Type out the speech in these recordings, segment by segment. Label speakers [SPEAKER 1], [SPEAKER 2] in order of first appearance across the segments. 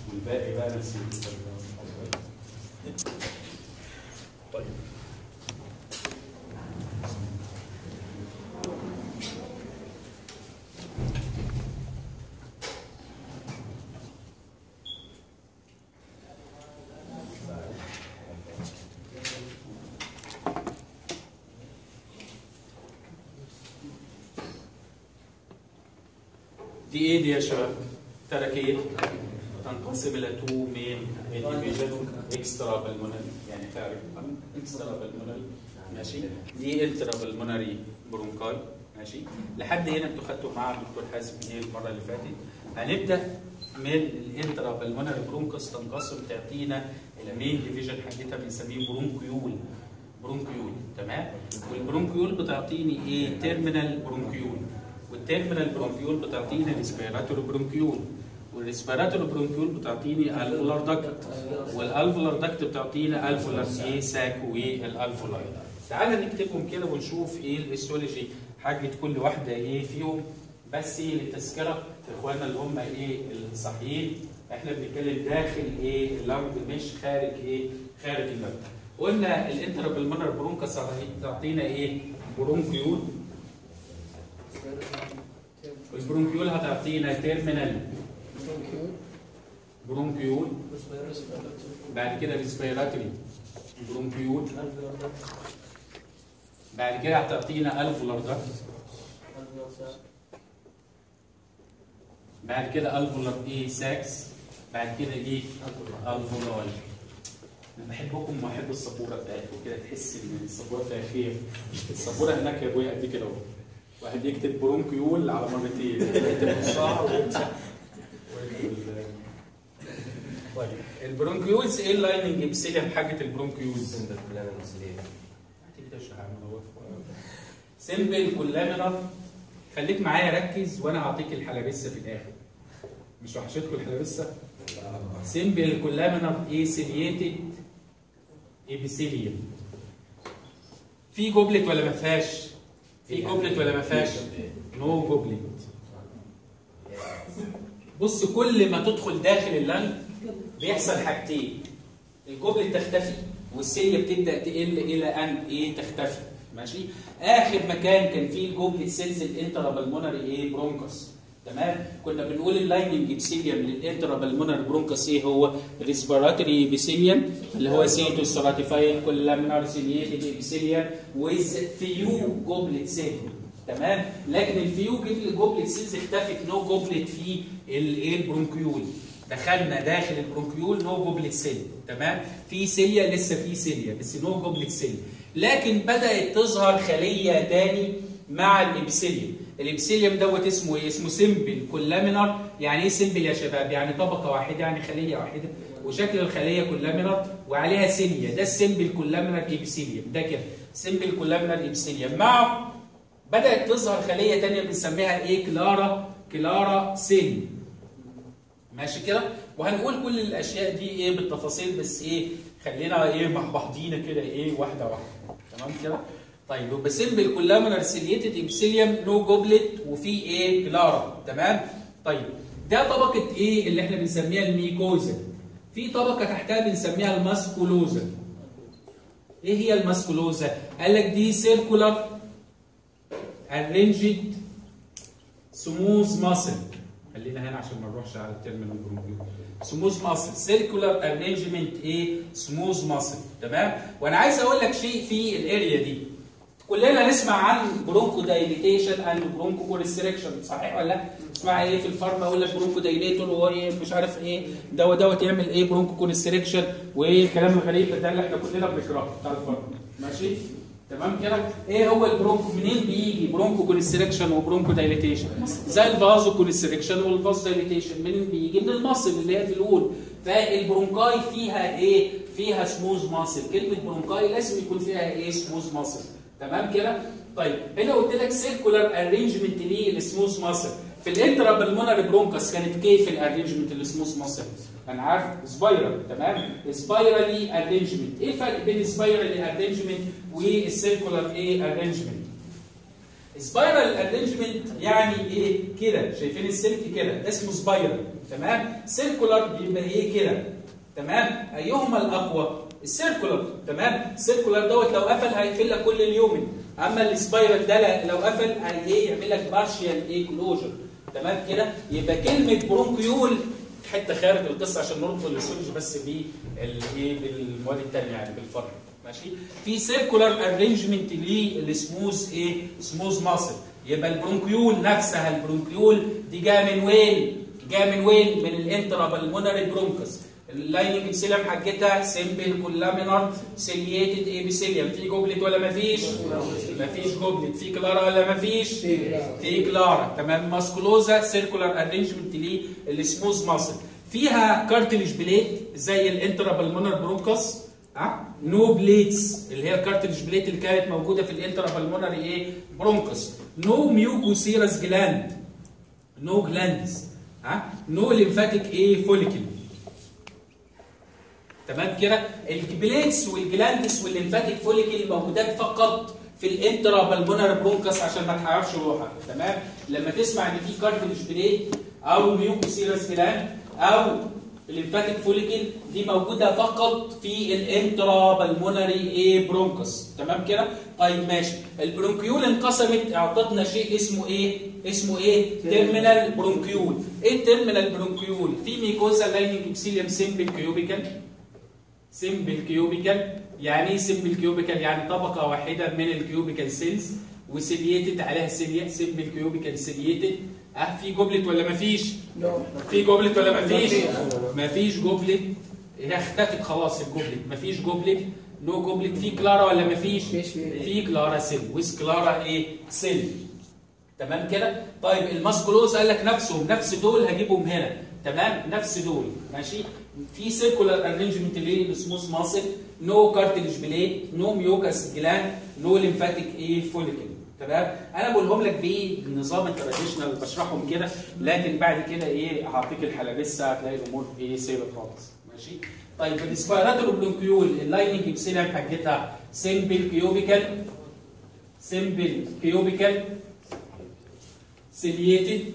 [SPEAKER 1] والباقي بقى نفس طيب دي ايه دي يا شباب؟ تركيه تنقسم الى تو مين انديفيجوال اكسترا بالمونري يعني خارج اكسترا بالمونري ماشي دي انترا بالمونري برونكاي ماشي لحد هنا انتوا خدتوا مع الدكتور حازم ايه المره اللي فاتت هنبدا من الانترا بالمونري برونكوس تنقسم تعطينا الى مين ديفيجن حاجتها بنسميه برونكيول برونكيول تمام والبرونكيول بتعطيني ايه تيرمينال برونكيول والتيرمينال برونكيول بتعطيني ريسبيراتوري برونكيول والريسبيراتوري برونكيول بتعطيني الفولار داكت والالفولار داكت بتعطينا الفولار ايه ساك والالفولاي تعال نكتبهم كده ونشوف ايه الاستولوجي حاجه كل واحده ايه فيهم بس ايه للتذكره اخواننا اللي هم ايه الصحيين احنا بنتكلم داخل ايه اللنج مش خارج ايه خارج اللنج قلنا الانترابلمونر برونكاس تعطينا ايه برونكيول والبرونكيول هتعطينا تيرمينال برونكيول بعد كده ريسبيراتوري برونكيول بعد كده هتعطينا الفولار داكت بعد كده الفولار ايه ساكس بعد كده ايه الفولاي انا بحبكم واحب السبوره بتاعتكم كده تحس ان السبوره فيها خير السبوره هناك يا ابويا قد كده اهو واحد يكتب برونكيول على مرتين يكتب نصها ويكتب طيب البرونكيولز ايه اللايننج ابسيليوم حاجه البرونكيولز سيمبل كولامينر خليك معايا ركز وانا هعطيك الحلبسه في الاخر مش وحشتكم الحلبسه سيمبل كولامينر ايه سيلييتد ابيثيليوم في جوبلت ولا ما فيهاش في جوبلت ولا ما فيهاش نو جوبلت بص كل ما تدخل داخل اللنج بيحصل حاجتين الجوبلت تختفي والسيليا بتبدا تقل الى ان ايه تختفي ماشي اخر مكان كان فيه الجوبلت سيلز الانترا بالمونري ايه برونكس تمام كنا بنقول اللايننج ابسيليوم للانترا بالمونري برونكس ايه هو ريسبيراتوري ابيثيليوم اللي هو سيتو ستراتيفايد كولامينار سيلييتد ابيثيليوم ويز فيو جوبلت سيل تمام لكن الفيو جوبلت سيلز اختفت نو جوبلت في الايه البرونكيول دخلنا داخل البرونكيول نو جوبلت سيل تمام في سيليا لسه في سيليا بس نو جوبلت سيل لكن بدات تظهر خليه تاني مع الابسيليوم الابسيليوم دوت اسمه ايه اسمه سيمبل كولامينار يعني ايه سيمبل يا شباب يعني طبقه واحده يعني خليه واحده وشكل الخليه كولامينار وعليها سيليا ده السيمبل كولامينار ابسيليوم ده كده سيمبل كولامينار ابسيليوم مع بدات تظهر خليه تانية بنسميها ايه كلارا كلارا سيل ماشي كده وهنقول كل الاشياء دي ايه بالتفاصيل بس ايه خلينا ايه مع بعضينا كده ايه واحده واحده تمام كده طيب يبقى سيمبل كولامينار سيليتد ابسيليوم نو جوبلت وفي ايه كلارا تمام طيب ده طبقه ايه اللي احنا بنسميها الميكوزا في طبقه تحتها بنسميها الماسكولوزا ايه هي الماسكولوزا قال لك دي سيركولار arranged smooth muscle خلينا هنا عشان ما نروحش على الترمينال برونكيول سموث ماسل سيركولار ارينجمنت ايه سموث ماسل تمام وانا عايز اقول لك شيء في الاريا دي كلنا نسمع عن برونكو دايليتيشن اند برونكو كونستريكشن صحيح ولا لا؟ اسمع ايه في الفارما يقول لك برونكو دايليتور وايه مش عارف ايه دواء دوت يعمل ايه برونكو كونستريكشن وايه الكلام الغريب ده اللي احنا كلنا بنقراه بتاع الفارما ماشي؟ تمام كده ايه هو البرونكو منين بيجي برونكو كونستريكشن وبرونكو دايليتيشن زي الفازو كونستريكشن والفاز دايليتيشن منين بيجي من المصل اللي هي في الاول فالبرونكاي فيها ايه فيها سموز ماسل كلمه برونكاي لازم يكون فيها ايه سموز ماسل تمام كده طيب هنا قلت لك سيركولار ارينجمنت للسموث ماسل في الانترا بالمونري برونكس كانت كيف الارينجمنت للسموث ماسل انا عارف سبايرال تمام سبايرالي ارينجمنت ايه الفرق بين سبايرالي ارينجمنت والسيركولار ايه ارينجمنت سبايرال ارينجمنت يعني ايه كده شايفين السلك كده ده اسمه سبايرال تمام سيركولار بيبقى ايه كده تمام ايهما الاقوى السيركولار تمام السيركولار دوت لو قفل هيقفل لك كل اليومن اما السبايرال ده لا- لو قفل هي ايه يعمل لك بارشيال ايه كلوجر تمام كده يبقى كلمه برونكيول حته خارج القصه عشان نربط الاسولوجي بس بالايه بالمواد الثانيه يعني بالفرق ماشي في سيركولار ارينجمنت للسموث ايه سموث ماسل يبقى البرونكيول نفسها البرونكيول دي جايه من وين جايه من وين من الانترا بالمونري برونكس اللايننج ابسيليوم حاجتها سيمبل كولامينار سيلييتد ايبيثيليوم في جوبلت ولا مفيش مفيش جوبلت في كلارا ولا مفيش في كلارا تمام ماسكولوزا سيركولار ارينجمنت للسموث ماسل فيها كارتلج بليت زي الانترا بالمونر برونكس ها نو بليتس اللي هي الكارتلج بليت اللي كانت موجوده في الانترا بالمونري ايه برونكس نو ميوكوسيرس جلاند نو جلاندز ها نو ليمفاتيك ايه فوليكل تمام كده البليتس والجلاندس والليمفاتيك فوليكل موجودات فقط في الانترا بالمونر برونكس عشان ما تحيرش روحك تمام لما تسمع ان في كارتلج بليت او ميوكوسيرس جلاند او الليمفاتيك فوليكل دي موجوده فقط في الانترا بالمونري ايه برونكس تمام كده طيب ماشي البرونكيول انقسمت اعطتنا شيء اسمه ايه اسمه ايه تيرمينال برونكيول ايه التيرمينال برونكيول في ميكوزا لايننج ابسيليوم سيمبل كيوبيكال سيمبل كيوبيكال يعني ايه سيمبل كيوبيكال يعني طبقه واحده من الكيوبيكال سيلز وسيليتد عليها سيليا سيمبل كيوبيكال سيليتد اه في جوبلت ولا مفيش في جوبلت ولا مفيش مفيش جوبلت هي اختفت خلاص الجوبلت مفيش جوبلت نو جوبلت في كلارا ولا مفيش
[SPEAKER 2] مفيش.
[SPEAKER 1] في كلارا سيل ويز كلارا ايه سيل تمام كده طيب الماسكولوز قال لك نفسهم نفس دول هجيبهم هنا تمام نفس دول ماشي في سيركولار ارينجمنت للسموث ماسل نو كارتلج بليت نو ميوكاس جلاند نو ليمفاتيك ايه فوليكل تمام انا بقولهم لك بايه بالنظام التراديشنال بشرحهم كده لكن بعد كده ايه هعطيك الحلبسه هتلاقي الامور ايه سيبت خالص ماشي طيب السبايراتور بلونكيول اللايننج ابسيليوم حاجتها سيمبل كيوبيكال سيمبل كيوبيكال سيلييتد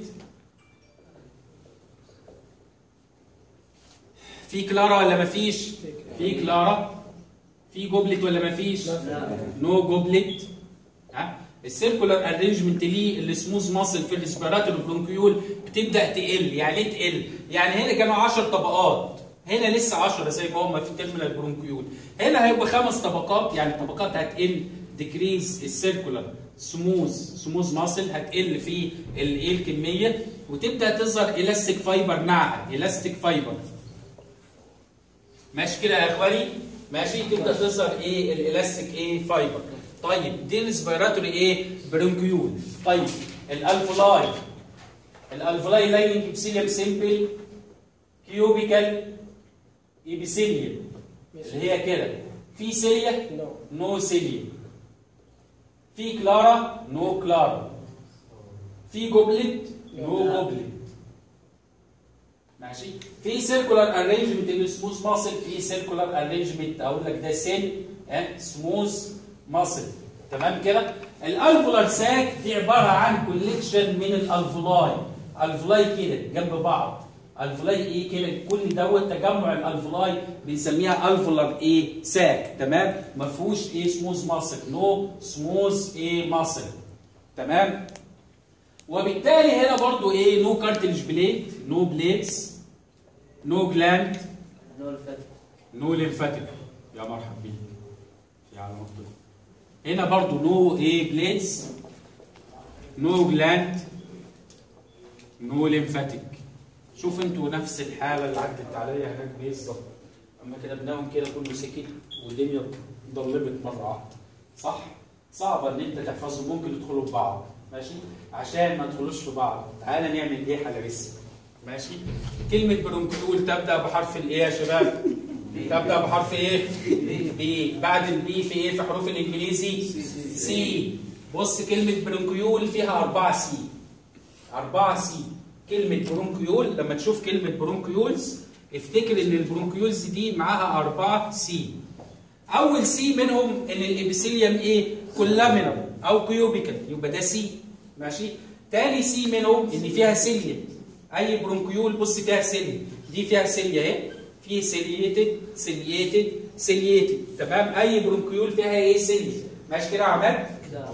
[SPEAKER 1] في كلارا ولا مفيش في كلارا في جوبلت ولا مفيش نو جوبلت ها السيركولار ارينجمنت ليه السموث ماسل في الريسبيراتور برونكيول بتبدا تقل يعني ايه تقل يعني هنا كانوا 10 طبقات هنا لسه 10 زي ما هم في تيرمينال برونكيول هنا هيبقى خمس طبقات يعني الطبقات هتقل ديكريز السيركولار سموث سموث ماسل هتقل في الايه الكميه وتبدا تظهر الاستيك فايبر معها الاستيك فايبر ماشي كده يا اخواني ماشي تبدا تظهر ايه الالاستيك ايه فايبر طيب دي الريسبيراتوري ايه برونكيول طيب الالفولاي الالفولاي لايننج ابسيليوم سيمبل كيوبيكال ايبيثيليوم اللي هي كده في سيليا نو سيليا في كلارا نو كلارا في جوبلت نو جوبلت ماشي في سيركولار ارينجمنت للسموث ماسل في سيركولار ارينجمنت اقول لك ده سيل سموث ماسل تمام كده الالفولار ساك دي عباره عن كوليكشن من الالفولاي الفولاي كده جنب بعض الفولاي ايه كده كل دوت تجمع الالفولاي بنسميها الفولار ايه ساك تمام ما فيهوش ايه سموث ماسل نو سموث ايه ماسل تمام وبالتالي هنا برضو ايه نو كارتلج بليت نو بليتس نو جلاند نو ليمفاتيك يا مرحب بيك يا على مكتوب هنا برضو نو ايه بليتس نو جلاند نو ليمفاتيك شوف انتوا نفس الحاله اللي عدت عليا هناك بالظبط اما كتبناهم كده كله سكت والدنيا ضلمت مره واحده صح صعبه ان انت تحفظهم ممكن يدخلوا في بعض ماشي عشان ما يدخلوش في بعض تعالى نعمل ايه حلبسه ماشي كلمه برونكيول تبدا بحرف الايه يا شباب تبدا بحرف ايه بي بعد البي في ايه في حروف الانجليزي سي بص كلمه برونكيول فيها أربعة سي أربعة سي كلمة برونكيول لما تشوف كلمة برونكيولز افتكر ان البرونكيولز دي معاها أربعة سي أول سي منهم ان الإبسيليوم ايه كولامينر أو كيوبيكال يبقى ده سي ماشي تاني سي منهم ان فيها سيليا اي برونكيول بص فيها سيليا دي فيها سيليا اهي في سيليتد سيليتد سيليتد تمام اي برونكيول فيها ايه سيليا ماشي كده يا عماد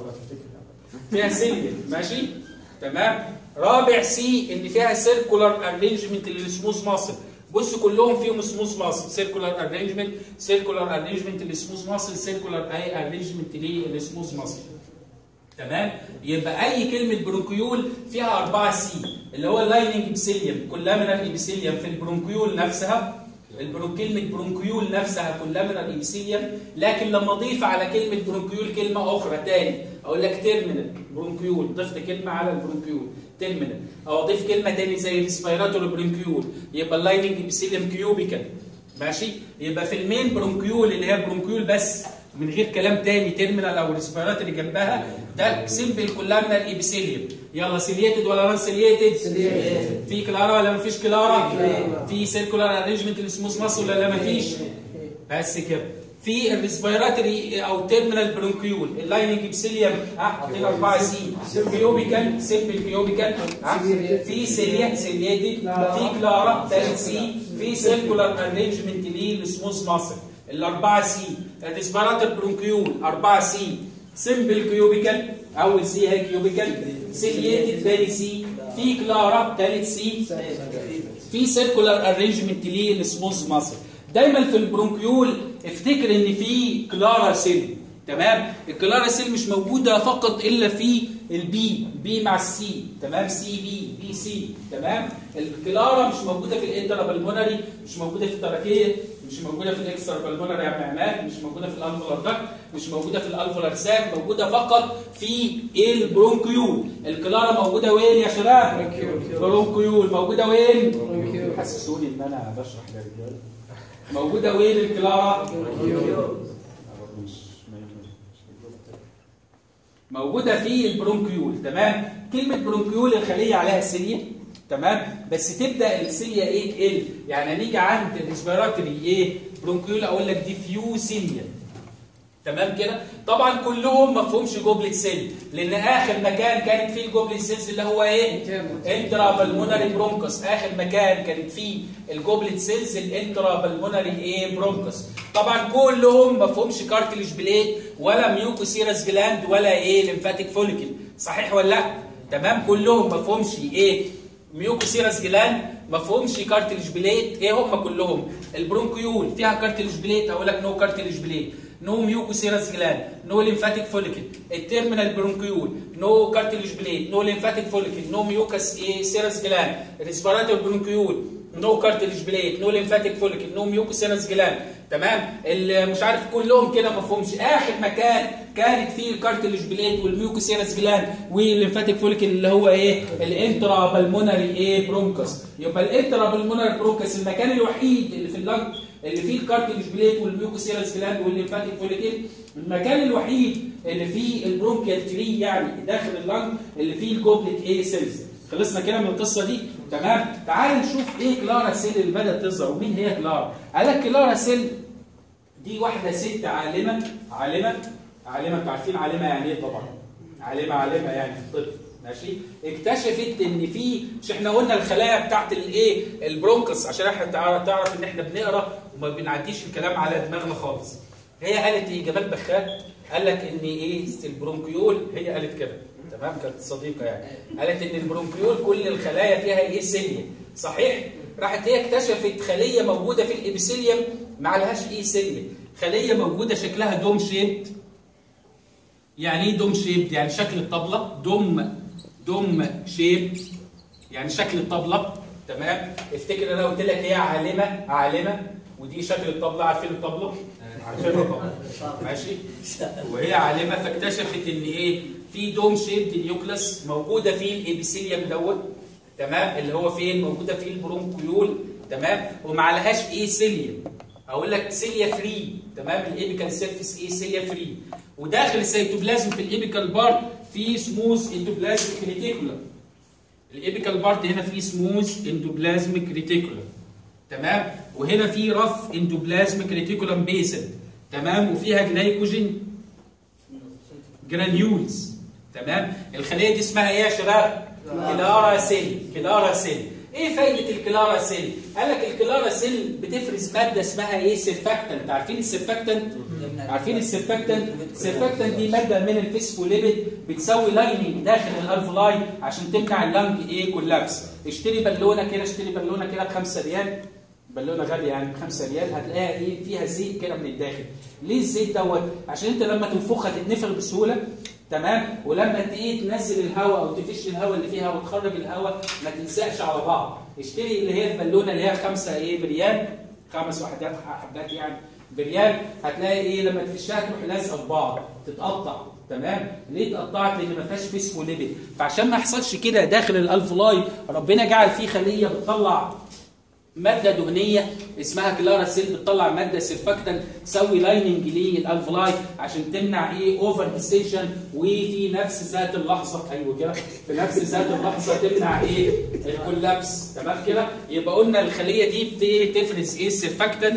[SPEAKER 1] فيها سيليا ماشي تمام رابع سي ان فيها سيركولار ارينجمنت للسموث ماسل بص كلهم فيهم سموث ماسل سيركولار ارينجمنت سيركولار ارينجمنت للسموث ماسل سيركولار اي ارينجمنت للسموث ماسل تمام يبقى اي كلمه برونكيول فيها 4 سي اللي هو اللايننج ابسيليوم كولامينال ابسيليوم في البرونكيول نفسها البرون كلمه برونكيول نفسها كولامينال ابسيليوم لكن لما اضيف على كلمه برونكيول كلمه اخرى تاني اقول لك تيرمينال برونكيول ضفت كلمه على البرونكيول تيرمينال او اضيف كلمه تاني زي ريسبيراتوري برونكيول يبقى اللايننج ابسيليوم كيوبيكال ماشي يبقى في المين برونكيول اللي هي برونكيول بس من غير كلام تاني تيرمينال او ريسبيرات اللي جنبها ده سيمبل كلها من الابيثيليوم يلا سيليتد ولا نون سيليتد في كلارا ولا مفيش كلارا في سيركولار ارينجمنت السموث ماسل ولا ما فيش بس كده في الريسبيراتوري او تيرمينال برونكيول اللايننج ابسيليوم ها حاطين 4 سي كيوبيكال سيمبل كيوبيكال في سيليات سيليتد في كلارا ثالث سي في سيركولار ارينجمنت للسموث ماسل الأربعة سي الريسبيراتور برونكيول أربعة سي سمبل كيوبيكال أول سي هي كيوبيكال سيليتد ثاني سي في كلارا ثالث سي في سيركولار ارينجمنت للسموث ماسل دايما في البرونكيول افتكر ان في كلارا سيل تمام الكلارا سيل مش موجوده فقط الا في البي بي مع السي تمام سي بي بي سي تمام الكلارا مش موجوده في الانترا بالمونري مش موجوده في التراكيه مش موجوده في الاكسترا بالمونري يا عم عماد مش موجوده في الالفولار داكت مش موجوده في الالفولار ساك موجوده فقط في البرونكيول الكلارا موجوده وين يا شباب برونكيول موجوده وين حسسوني ان انا بشرح للرجاله موجوده وين الكلارا موجوده في البرونكيول تمام كلمه برونكيول الخليه عليها سيليا تمام بس تبدا السيليا ايه تقل يعني هنيجي عند الريسبيراتوري ايه برونكيول اقول لك ديفيوسيليا تمام كده طبعا كلهم ما فيهمش جوبلت سيل لان اخر مكان كانت فيه الجوبلت سيلز اللي هو ايه انترا بالمونري برونكس اخر مكان كانت فيه الجوبلت سيلز الانترا بالمونري ايه برونكس طبعا كلهم ما فيهمش كارتليج بليد ولا ميوكوسيرس جلاند ولا ايه ليمفاتيك فوليكل صحيح ولا لا تمام كلهم ما فيهمش ايه ميوكوسيرس جلاند ما فيهمش كارتليج بليت ايه هم كلهم البرونكيول فيها كارتليج بليت هقول لك نو كارتليج بليت نو ميوكوسيرس جلاند نو ليمفاتيك فوليكل التيرمينال برونكيول نو كارتليج بليت نو ليمفاتيك فوليكل نو ميوكس ايه سيرس جلاند ريسبيراتور برونكيول نو كارتليج بليت نو ليمفاتيك فوليكل نو ميوكوسيرس جلاند تمام مش عارف كلهم كده ما فيهمش اخر مكان كانت فيه الكارتليج بليت والميوكوسيرس جلاند والليمفاتيك فوليكل اللي هو ايه الانترا بالمونري ايه برونكس يبقى الانترا بالمونري برونكس المكان الوحيد اللي في اللنج اللي فيه الكارتليج بليت والميوكوسيرس جلاند والليمفاتيك فوليكل المكان الوحيد اللي فيه البرونكيال تري يعني داخل اللنج اللي فيه الجوبلت ايه سيلز خلصنا كده من القصه دي تمام تعال نشوف ايه كلارا سيل اللي بدات تظهر ومين هي كلارا قال لك كلارا سيل دي واحده ست عالمه عالمه عالمه انتوا عارفين عالمه يعني ايه طبعا عالمه عالمه يعني في الطب ماشي اكتشفت ان في مش احنا قلنا الخلايا بتاعت الايه البرونكس عشان احنا تعرف ان احنا بنقرا وما بنعديش الكلام على دماغنا خالص هي قالت ايه جمال بخات قال لك ان ايه البرونكيول هي قالت كده تمام كانت صديقه يعني قالت ان البرونكيول كل الخلايا فيها ايه سيليا صحيح راحت هي اكتشفت خليه موجوده في الابيثيليوم ما عليهاش ايه سيليا خليه موجوده شكلها دوم شيبت يعني ايه دوم شيبت يعني شكل الطبله دوم دوم شيب يعني شكل الطبله تمام افتكر انا قلت لك هي عالمه عالمه ودي شكل الطبله عارفين الطبله عارفين الطبله ماشي وهي عالمه فاكتشفت ان ايه في دوم شيبد نيوكلس موجوده في الابيثيليوم دوت تمام اللي هو فين موجوده في البرونكيول تمام وما عليهاش ايه سيليا اقول لك سيليا فري تمام الايبيكال سيرفيس ايه سيليا فري وداخل السيتوبلازم في الايبيكال بارت في سموث اندوبلازميك ريتيكولم الايبيكال بارت هنا في سموث اندوبلازميك ريتيكولم تمام وهنا في رف اندوبلازميك ريتيكولم بيسل تمام وفيها جلايكوجين جرانيولز تمام الخليه دي اسمها ايه يا شباب كلارا سيل كلارا سيل ايه فايده الكلارا سيل قال لك الكلارا سيل بتفرز ماده اسمها ايه سيرفاكتنت عارفين السيرفاكتنت عارفين السيرفاكتنت السيرفاكتنت دي ماده من الفيسفوليبيد بتسوي لايننج داخل الالفلاي عشان تمنع اللنج ايه كولابس اشتري بالونه كده اشتري بالونه كده ب 5 ريال بالونه غاليه يعني ب 5 ريال هتلاقيها ايه فيها زيت كده من الداخل ليه الزيت دوت عشان انت لما تنفخها تتنفخ بسهوله تمام ولما ايه تنزل الهواء او تفش الهواء اللي فيها وتخرج الهواء ما تلزقش على بعض اشتري اللي هي البالونه اللي هي 5 ايه بريال خمس وحدات حبات يعني بريال هتلاقي ايه لما تفشها تروح لازقه في بعض تتقطع تمام ليه اتقطعت لان ما فيهاش فيسفوليبيد فعشان ما يحصلش كده داخل الالفلاي ربنا جعل فيه خليه بتطلع ماده دهنيه اسمها كلارا سيل بتطلع ماده سيرفاكتنت تسوي لايننج للالفلاي عشان تمنع ايه اوفر ديستيشن وفي نفس ذات اللحظه ايوه كده في نفس ذات اللحظه تمنع ايه الكولابس تمام كده يبقى قلنا الخليه دي بتفرز ايه السيرفاكتنت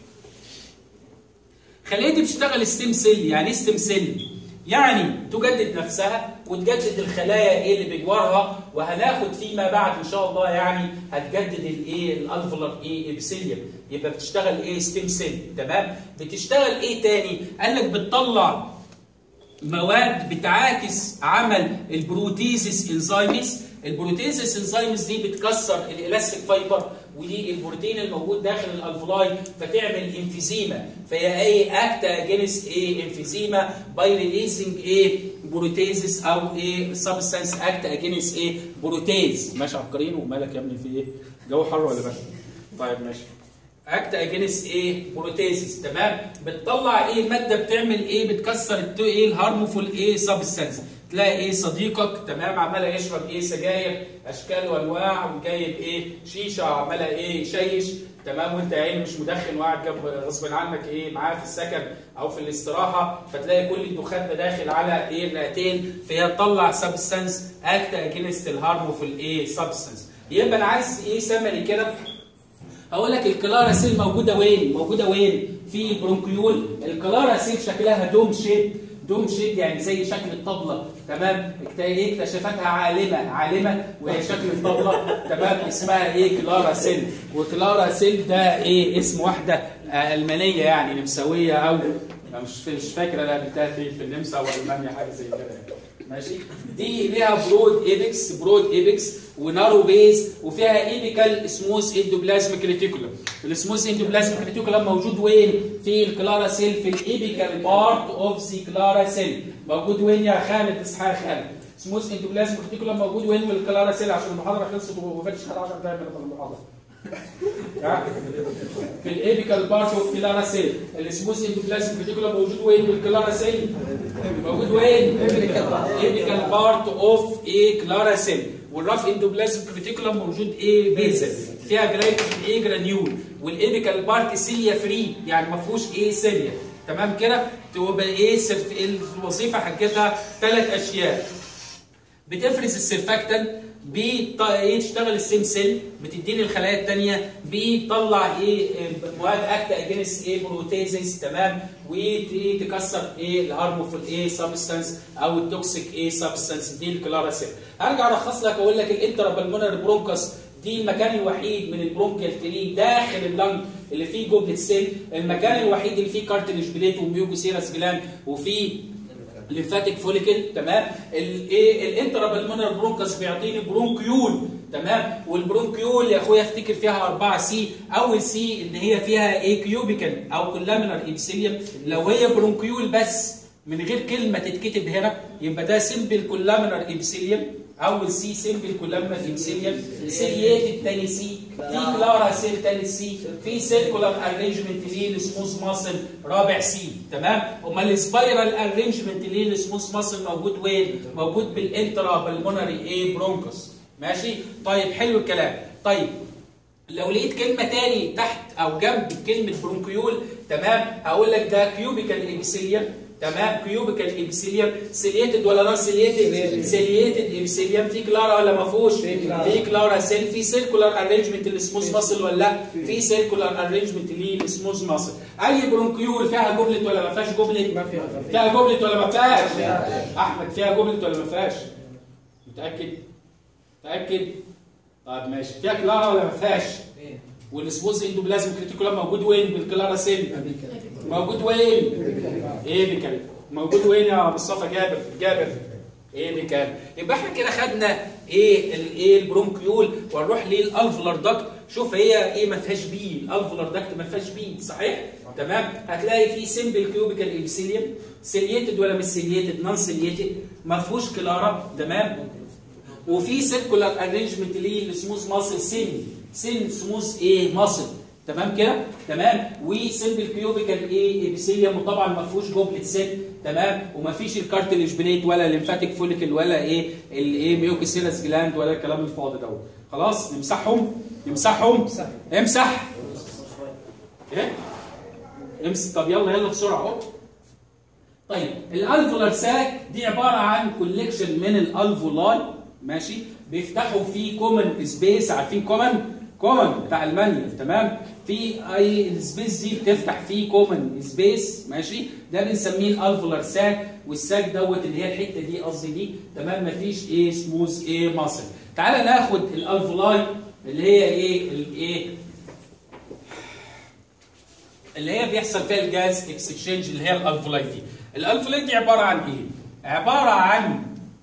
[SPEAKER 1] الخليه دي بتشتغل ستيم سيل يعني ايه ستيم سيل يعني تجدد نفسها وتجدد الخلايا ايه اللي بجوارها وهناخد فيما بعد ان شاء الله يعني هتجدد الايه الالفولار ايه ابسيليوم يبقى بتشتغل ايه ستيم سيل تمام بتشتغل ايه تاني قال لك بتطلع مواد بتعاكس عمل البروتيزيس انزيمز البروتيزيس انزيمز دي بتكسر الالاستيك فايبر ودي البروتين الموجود داخل الالفلاي فتعمل انفيزيما فهي ايه اكت اجينست ايه انفيزيما باي ريليسنج ايه بروتيزيس او ايه سبستانس اكت اجينست ايه بروتيز ماشي عبقريين ومالك يا ابني في ايه جو حر ولا بس طيب ماشي اكت اجينست ايه بروتيزيس تمام بتطلع ايه ماده بتعمل ايه بتكسر ايه الهارمفول ايه سبستانس تلاقي ايه صديقك تمام عمال يشرب ايه سجاير اشكال وانواع وجايب ايه شيشه عماله ايه يشيش تمام وانت يا عيني مش مدخن وقاعد جنب غصب عنك ايه معاه في السكن او في الاستراحه فتلاقي كل الدخان ده داخل على ايه الرئتين فهي تطلع سبستانس اكت اجينست الهارمفول ايه سبستانس يبقى انا عايز ايه سمري كده هقول لك الكلارا سيل موجوده وين؟ موجوده وين؟ في البرونكيول الكلارا سيل شكلها دوم شيب دوم شيب يعني زي شكل الطبله تمام ايه اكتشفتها عالمه عالمه وهي شكل الطبله تمام اسمها ايه كلارا سيل وكلارا سيل ده ايه اسم واحده المانيه يعني نمساويه او مش مش فاكره انا قابلتها فين في النمسا او المانيا حاجه زي كده يعني. ماشي دي ليها برود ايبكس برود ايبكس ونارو بيز وفيها ايبيكال سموث اندوبلازميك ريتيكولم السموث اندوبلازميك ريتيكولم موجود وين في الكلارا سيل في الايبيكال بارت اوف ذا كلارا سيل موجود وين يا خالد اصحى خالد سموث اندوبلازميك ريتيكولم موجود وين في الكلارا سيل عشان المحاضره خلصت وما فاتش 11 دقيقه من المحاضره في الايبيكال بارت اوف كلارا سيل السموث اندوبلازميك ريتيكولم موجود وين في الكلارا سيل موجود وين ايبيكال بارت اوف ايه كلارا سيل والراف اندوبلازميك ريتيكولم موجود ايه بيزل فيها جرايد ايه جرانيول والايبيكال بارت سيليا فري يعني ما فيهوش ايه سيليا تمام كده تبقى ايه الوظيفه حكيتها ثلاث اشياء بتفرز السيرفاكتنت بتشتغل السيم سيل بتديني الخلايا الثانيه بتطلع ايه مواد اكت اجينست ايه بروتيزيس تمام وتكسر ايه الهارمفول ايه سبستانس او التوكسيك ايه سبستانس دي الكلارا سيل ارجع الخص لك اقول لك الانترا بالمونري برونكس دي المكان الوحيد من البرونكيال تري داخل اللنج اللي فيه جوبلت سيل المكان الوحيد اللي فيه كارتليج بليت وميوكوسيراس جلاند وفيه ليمفاتيك فوليكل تمام الايه الانترا بالمونر برونكس بيعطيني برونكيول تمام والبرونكيول يا اخويا افتكر فيها 4 سي اول سي اللي هي فيها ايه كيوبيكال او كولامينر ابسيليوم لو هي برونكيول بس من غير كلمه تتكتب هنا يبقى ده سيمبل كولامينر ابسيليوم اول سي سيمبل كولامينر ابسيليوم سيليات الثاني سي في كلارا سيل ثالث سي في سيركولار ارينجمنت ليه السموث ماسل رابع سي تمام امال السبايرال ارينجمنت ليه السموث ماسل موجود وين موجود بالانترا بالمونري ايه برونكوس ماشي طيب حلو الكلام طيب لو لقيت كلمه تاني تحت او جنب كلمه برونكيول تمام هقول لك ده كيوبيكال ابيثيليوم تمام كيوبيكال ابيثيليوم سيليتد ولا نون سيليتد سيليتد ابيثيليوم في كلارا ولا ما فيهوش في كلارا سيل في سيركولار ارينجمنت للسموث ماسل ولا لا في سيركولار ارينجمنت للسموث ماسل اي برونكيول فيها جوبلت ولا ما فيهاش جوبلت
[SPEAKER 2] ما فيها
[SPEAKER 1] فيها جوبلت ولا ما فيهاش احمد فيها جوبلت ولا ما فيهاش متاكد متاكد طيب ماشي فيها كلارا ولا ما فيهاش والسموث اندوبلازم كريتيكولم موجود وين بالكلارا سيل موجود وين ايه بكلام موجود وين يا مصطفى جابر جابر ايه بكلام يبقى احنا كده خدنا ايه الايه البرونكيول ونروح للالفولار داكت شوف هي ايه ما فيهاش بي الالفولار داكت ما فيهاش بي صحيح تمام هتلاقي في سمبل كيوبيكال ابيثيليوم سيليتد ولا مش سيليتد نون سيليتد ما فيهوش كلارا تمام وفي سيركولار ارينجمنت للسموث ماسل سن سن سموث ايه ماسل تمام كده تمام وسمبل كيوبيكال ايه ابيثيليوم وطبعا ما فيهوش جوبلت سيل تمام وما فيش الكارتليج بليت ولا الليمفاتيك فوليكل ولا ايه الايه ميوكسيلس جلاند ولا الكلام الفاضي دوت خلاص نمسحهم نمسحهم امسح ايه امسح طب يلا يلا بسرعه اهو طيب الالفولار ساك دي عباره عن كوليكشن من الالفولاي ماشي بيفتحوا فيه كومن سبيس عارفين كومن كومن بتاع المانيال تمام في اي السبيس دي بتفتح فيه كومن سبيس ماشي ده بنسميه الالفولار ساك والساك دوت اللي هي الحته دي قصدي دي تمام مفيش ايه سموز ايه ماسل تعالى ناخد الالفولاي اللي هي ايه الايه اللي هي بيحصل فيها الجاز اكسشينج اللي هي الالفولاي دي الالفولاي دي عباره عن ايه عباره عن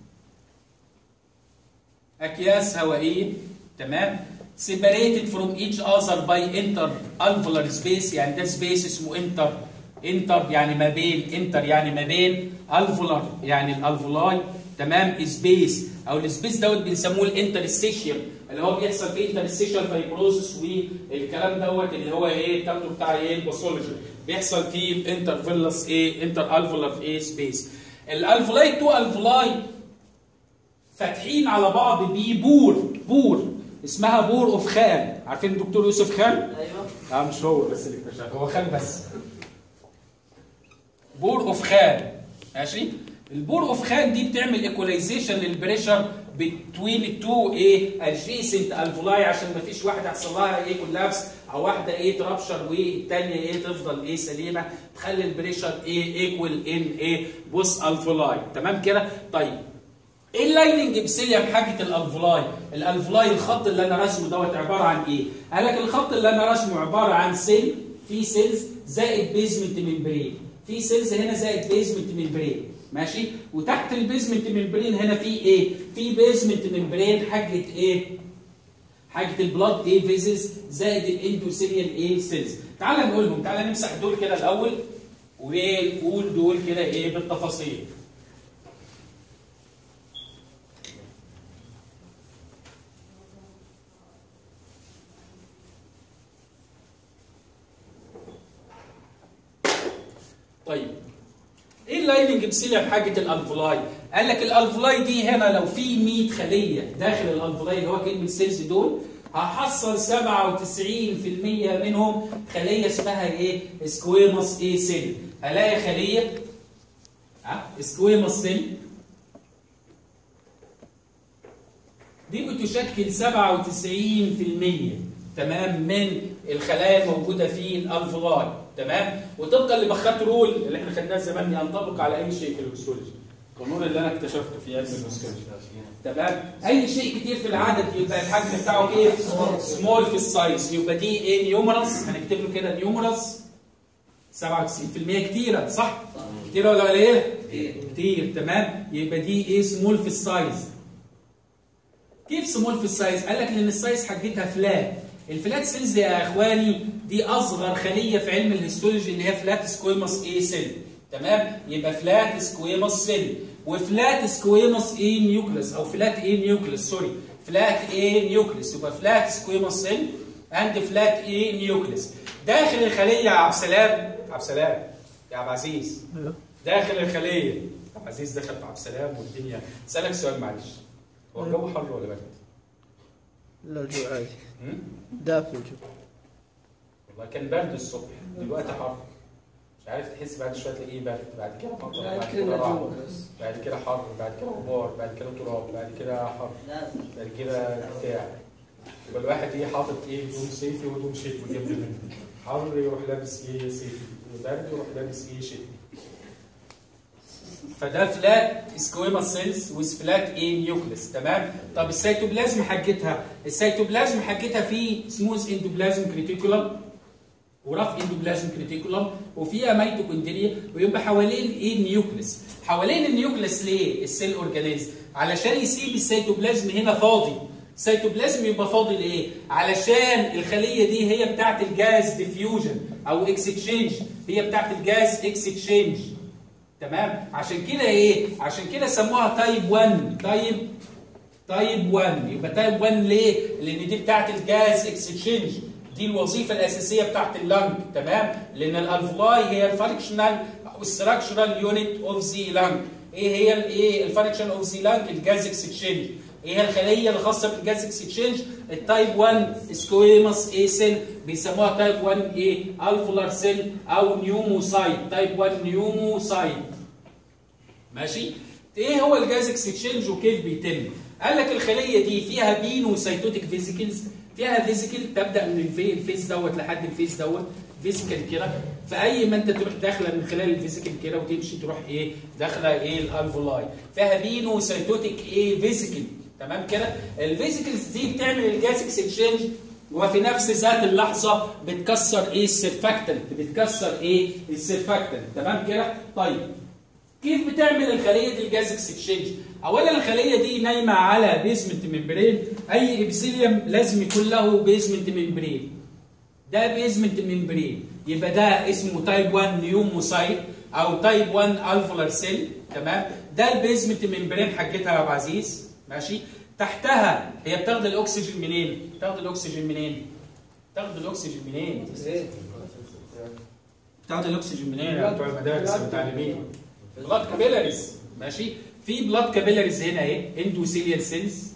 [SPEAKER 1] اكياس هوائيه تمام separated from each other by inter alveolar space يعني ده سبيس اسمه انتر انتر يعني ما بين انتر يعني ما بين الفولار يعني الالفولاي تمام سبيس او السبيس دوت بنسموه الانترستيشيوم اللي هو بيحصل فيه انترستيشيال فايبروزس والكلام دوت اللي هو ايه التابلو بتاع ايه الباثولوجي بيحصل فيه الانترفيلس ايه انتر الفولار ايه سبيس الالفولاي تو الفولاي فاتحين على بعض ببور بور اسمها بور اوف خان عارفين الدكتور يوسف خان؟
[SPEAKER 3] ايوه
[SPEAKER 1] لا مش هو بس اللي اكتشفها هو خان بس بور اوف خان ماشي البور اوف خان دي بتعمل ايكولايزيشن للبريشر بتوين التو ايه ادجيسنت الفولاي عشان ما فيش واحده يحصل لها ايه كولابس او واحده ايه ترابشر والثانيه ايه تفضل ايه سليمه تخلي البريشر ايه ايكوال ان ايه بوس الفولاي تمام كده طيب ايه اللايننج بسيليوم حاجه الالفولاي الالفولاي الخط اللي انا راسمه دوت عباره عن ايه قال لك الخط اللي انا راسمه عباره عن سيل في سيلز زائد بيزمنت ممبرين في سيلز هنا زائد بيزمنت ممبرين ماشي وتحت البيزمنت ممبرين هنا في ايه في بيزمنت ممبرين حاجه ايه حاجه البلاد ايه فيزز زائد الاندوثيليال ايه سيلز تعال نقولهم تعال نمسح دول كده الاول ونقول دول كده ايه بالتفاصيل طيب ايه اللايننج بسيليا بحاجه الالفولاي؟ قال لك الالفولاي دي هنا لو في 100 خليه داخل الالفولاي اللي هو كلمه سيلز دول هحصل 97% منهم خليه اسمها ايه؟ سكويموس ايه سيل هلاقي خليه ها سكويموس سيل دي بتشكل 97% تمام من الخلايا الموجوده في الالفولاي تمام وطبقا لبخات رول اللي احنا خدناه زمان ينطبق على اي شيء في الهيستولوجي القانون اللي انا اكتشفته في علم الهيستولوجي تمام اي شيء كتير في العدد يبقى الحجم بتاعه ايه سمول في السايز يبقى دي ايه نيومرس هنكتب له كده نيومرس 97% كتيره صح كتيره ولا قليله كتير تمام يبقى دي ايه سمول في السايز كيف سمول في السايز قال لك لان السايز حاجتها فلات الفلات سيلز يا اخواني دي اصغر خليه في علم الهيستولوجي اللي هي فلات سكويموس اي سيل تمام يبقى فلات سكويموس سيل وفلات سكويموس اي نيوكليس او فلات اي نيوكليس سوري فلات اي نيوكليس يبقى فلات سكويموس سيل اند فلات اي نيوكليس داخل الخليه يا عبد السلام عبد السلام يا عبد العزيز داخل الخليه عبد العزيز دخل في عبد السلام والدنيا اسالك سؤال معلش هو الجو حر ولا برد؟
[SPEAKER 2] لا الجو عادي
[SPEAKER 1] هم؟
[SPEAKER 2] دافي الجو
[SPEAKER 1] والله كان برد الصبح دلوقتي حر مش عارف تحس بعد شويه تلاقيه برد بعد كده مطر
[SPEAKER 2] بعد
[SPEAKER 1] بعد
[SPEAKER 2] كده
[SPEAKER 1] كده رعد
[SPEAKER 2] نجوم بس
[SPEAKER 1] بعد كده حر بعد كده غبار بعد كده تراب بعد كده حر بعد كده بتاع يبقى الواحد ايه حاطط ايه هدوم صيفي وهدوم شتوي جنب منه حر يروح لابس ايه صيفي وبرد يروح لابس ايه شتوي فده فلات سكويما سيلز ويز فلات ايه نيوكليس تمام طب السيتوبلازم حاجتها السيتوبلازم حاجتها في سموث اندوبلازم كريتيكولم وراف اندوبلازم كريتيكولم وفيها ميتوكوندريا ويبقى حوالين ايه النيوكليس حوالين النيوكليس ليه السيل اورجانيزم علشان يسيب السيتوبلازم هنا فاضي السيتوبلازم يبقى فاضي ليه علشان الخليه دي هي بتاعت الجاز ديفيوجن او اكسشينج هي بتاعت الجاز اكسشينج تمام عشان كده ايه عشان كده سموها تايب 1 تايب تايب 1 يبقى تايب 1 ليه لان دي بتاعت الجاز اكسشينج دي الوظيفه الاساسيه بتاعت اللنج تمام لان الالفلاي هي الفانكشنال او الستراكشرال يونت اوف ذا لنج ايه هي الايه الفانكشن اوف ذا لنج الجاز اكسشينج ايه هي الخليه الخاصه بالجاز اكسشينج التايب 1 سكويموس اي سيل بيسموها تايب 1 ايه الفولار سيل او نيوموسايت تايب 1 نيوموسايت ماشي ايه هو الجاز اكسشينج وكيف بيتم قال لك الخليه دي فيها بينوسايتوتيك فيزيكلز فيها فيزيكل تبدا من الفي- الفيز دوت لحد الفيز دوت فيزيكال كده فاي ما انت تروح داخله من خلال الفيزيكال كده وتمشي تروح ايه داخله ايه الالفولاي فيها بينوسايتوتيك ايه فيزيكل تمام كده الفيزيكلز دي بتعمل الجاز اكسشينج وفي نفس ذات اللحظه بتكسر ايه السيرفاكتنت بتكسر ايه السيرفاكتنت تمام كده طيب كيف بتعمل الخليه دي الجاز اكسشينج اولا الخليه دي نايمه على بيزمنت ممبرين اي ابسيليوم لازم يكون له بيزمنت ممبرين ده بيزمنت ممبرين يبقى ده اسمه تايب 1 نيوموسايت او تايب 1 الفولار سيل تمام ده البيزمنت ممبرين حاجتها يا ابو عزيز ماشي تحتها هي بتاخد الاكسجين منين بتاخد الاكسجين منين بتاخد الاكسجين منين بتاخد الاكسجين منين يا بتوع المدارس المتعلمين بلاد كابيلاريز ماشي في بلاد كابيلاريز هنا اهي اندوثيليال سيلز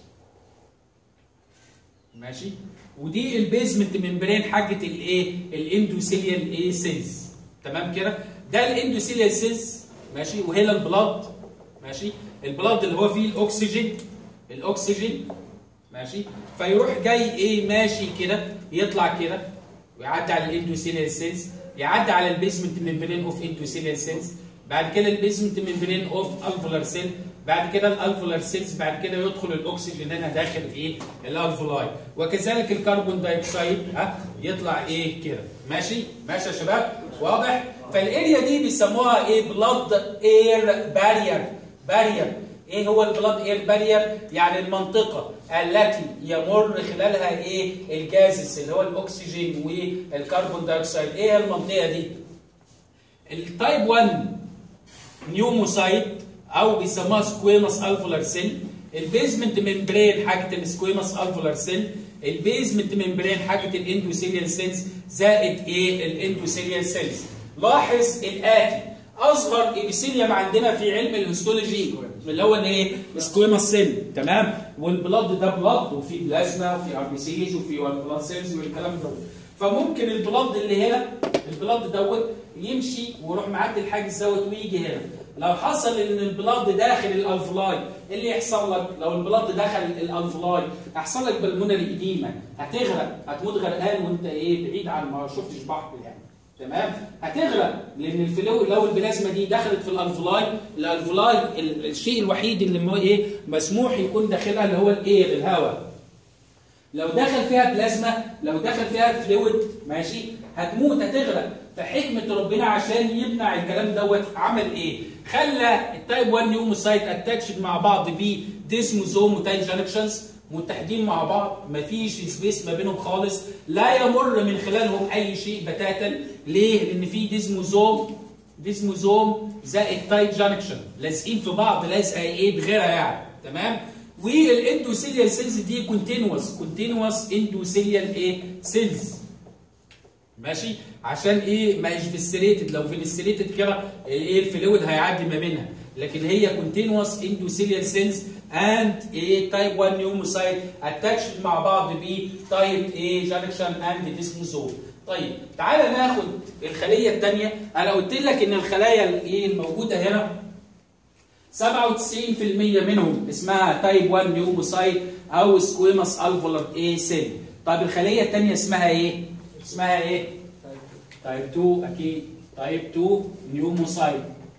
[SPEAKER 1] ماشي ودي البيزمنت ممبرين حاجه الايه الاندوثيليال ايه سيلز تمام كده ده الاندوثيليال سيلز ماشي وهنا البلاد ماشي البلاد اللي هو فيه الاكسجين الاكسجين ماشي فيروح جاي ايه ماشي كده يطلع كده ويعدي على الاندوثيليال سيلز يعدي على البيزمنت ممبرين اوف اندوثيليال سيلز بعد كده البيزمنت ممبرين اوف الفولار سيل بعد كده الالفولار سيلز بعد كده يدخل الاكسجين هنا داخل ايه الالفولاي وكذلك الكربون دايوكسيد ها يطلع ايه كده ماشي ماشي يا شباب واضح فالاريا دي بيسموها ايه بلاد اير بارير بارير ايه هو البلاد اير بارير يعني المنطقه التي يمر خلالها ايه الجازس اللي هو الاكسجين والكربون دايوكسيد ايه هي المنطقه دي التايب 1 نيوموسايت او بيسموها سكويموس الفولار سيل البيزمنت ممبرين حاجه السكويموس الفولار سيل البيزمنت ممبرين حاجه الاندوثيليال سيلز زائد ايه الاندوثيليال سيلز لاحظ الاتي اصغر ابيثيليوم عندنا في علم الهيستولوجي اللي هو الايه سكويموس سيل تمام والبلاد ده بلاد وفي بلازما وفي ار بي سيز وفي بلاد سيلز والكلام ده فممكن البلاد اللي هنا البلاد دوت يمشي ويروح معدي الحاجز دوت ويجي هنا لو حصل ان البلاد داخل الالفلاي ايه اللي يحصل لك لو البلاد دخل الالفلاي هيحصل لك بالمونري اديمه هتغرق هتموت غرقان وانت ايه بعيد عن ما شفتش بحر يعني تمام هتغرق لان الفلو لو البلازما دي دخلت في الالفلاي الالفلاي ال- الشيء الوحيد اللي مو ايه مسموح يكون داخلها اللي هو الاير الهواء لو دخل فيها بلازما لو دخل فيها فلويد ماشي هتموت هتغرق فحكمه ربنا عشان يمنع الكلام دوت عمل ايه؟ خلى التايب 1 نيوموسايت اتاتشد مع بعض بديسموزوم وتايل جانكشنز متحدين مع بعض مفيش سبيس ما بينهم خالص لا يمر من خلالهم اي شيء بتاتا ليه؟ لان في ديسموزوم ديسموزوم زائد تايل جانكشن لازقين في بعض لازقه ايه بغيرها يعني تمام؟ والاندوثيليال سيلز دي كونتينوس كونتينوس اندوثيليال ايه سيلز ماشي عشان ايه ما فيستريتد لو فيستريتد كده الايه الفلويد هيعدي ما بينها لكن هي كونتينوس اندوثيليال سيلز اند ايه تايب 1 نيوموسايت اتاتشد مع بعض ب تايب ايه جانكشن اند ديسموزوم طيب تعالى ناخد الخليه الثانيه انا قلت لك ان الخلايا الايه الموجوده هنا 97% منهم اسمها تايب 1 نيوموسايت او سكويماس الفولار اي سيل طيب الخليه الثانيه اسمها ايه اسمها ايه تايب 2 اكيد تايب 2 نيوموسايت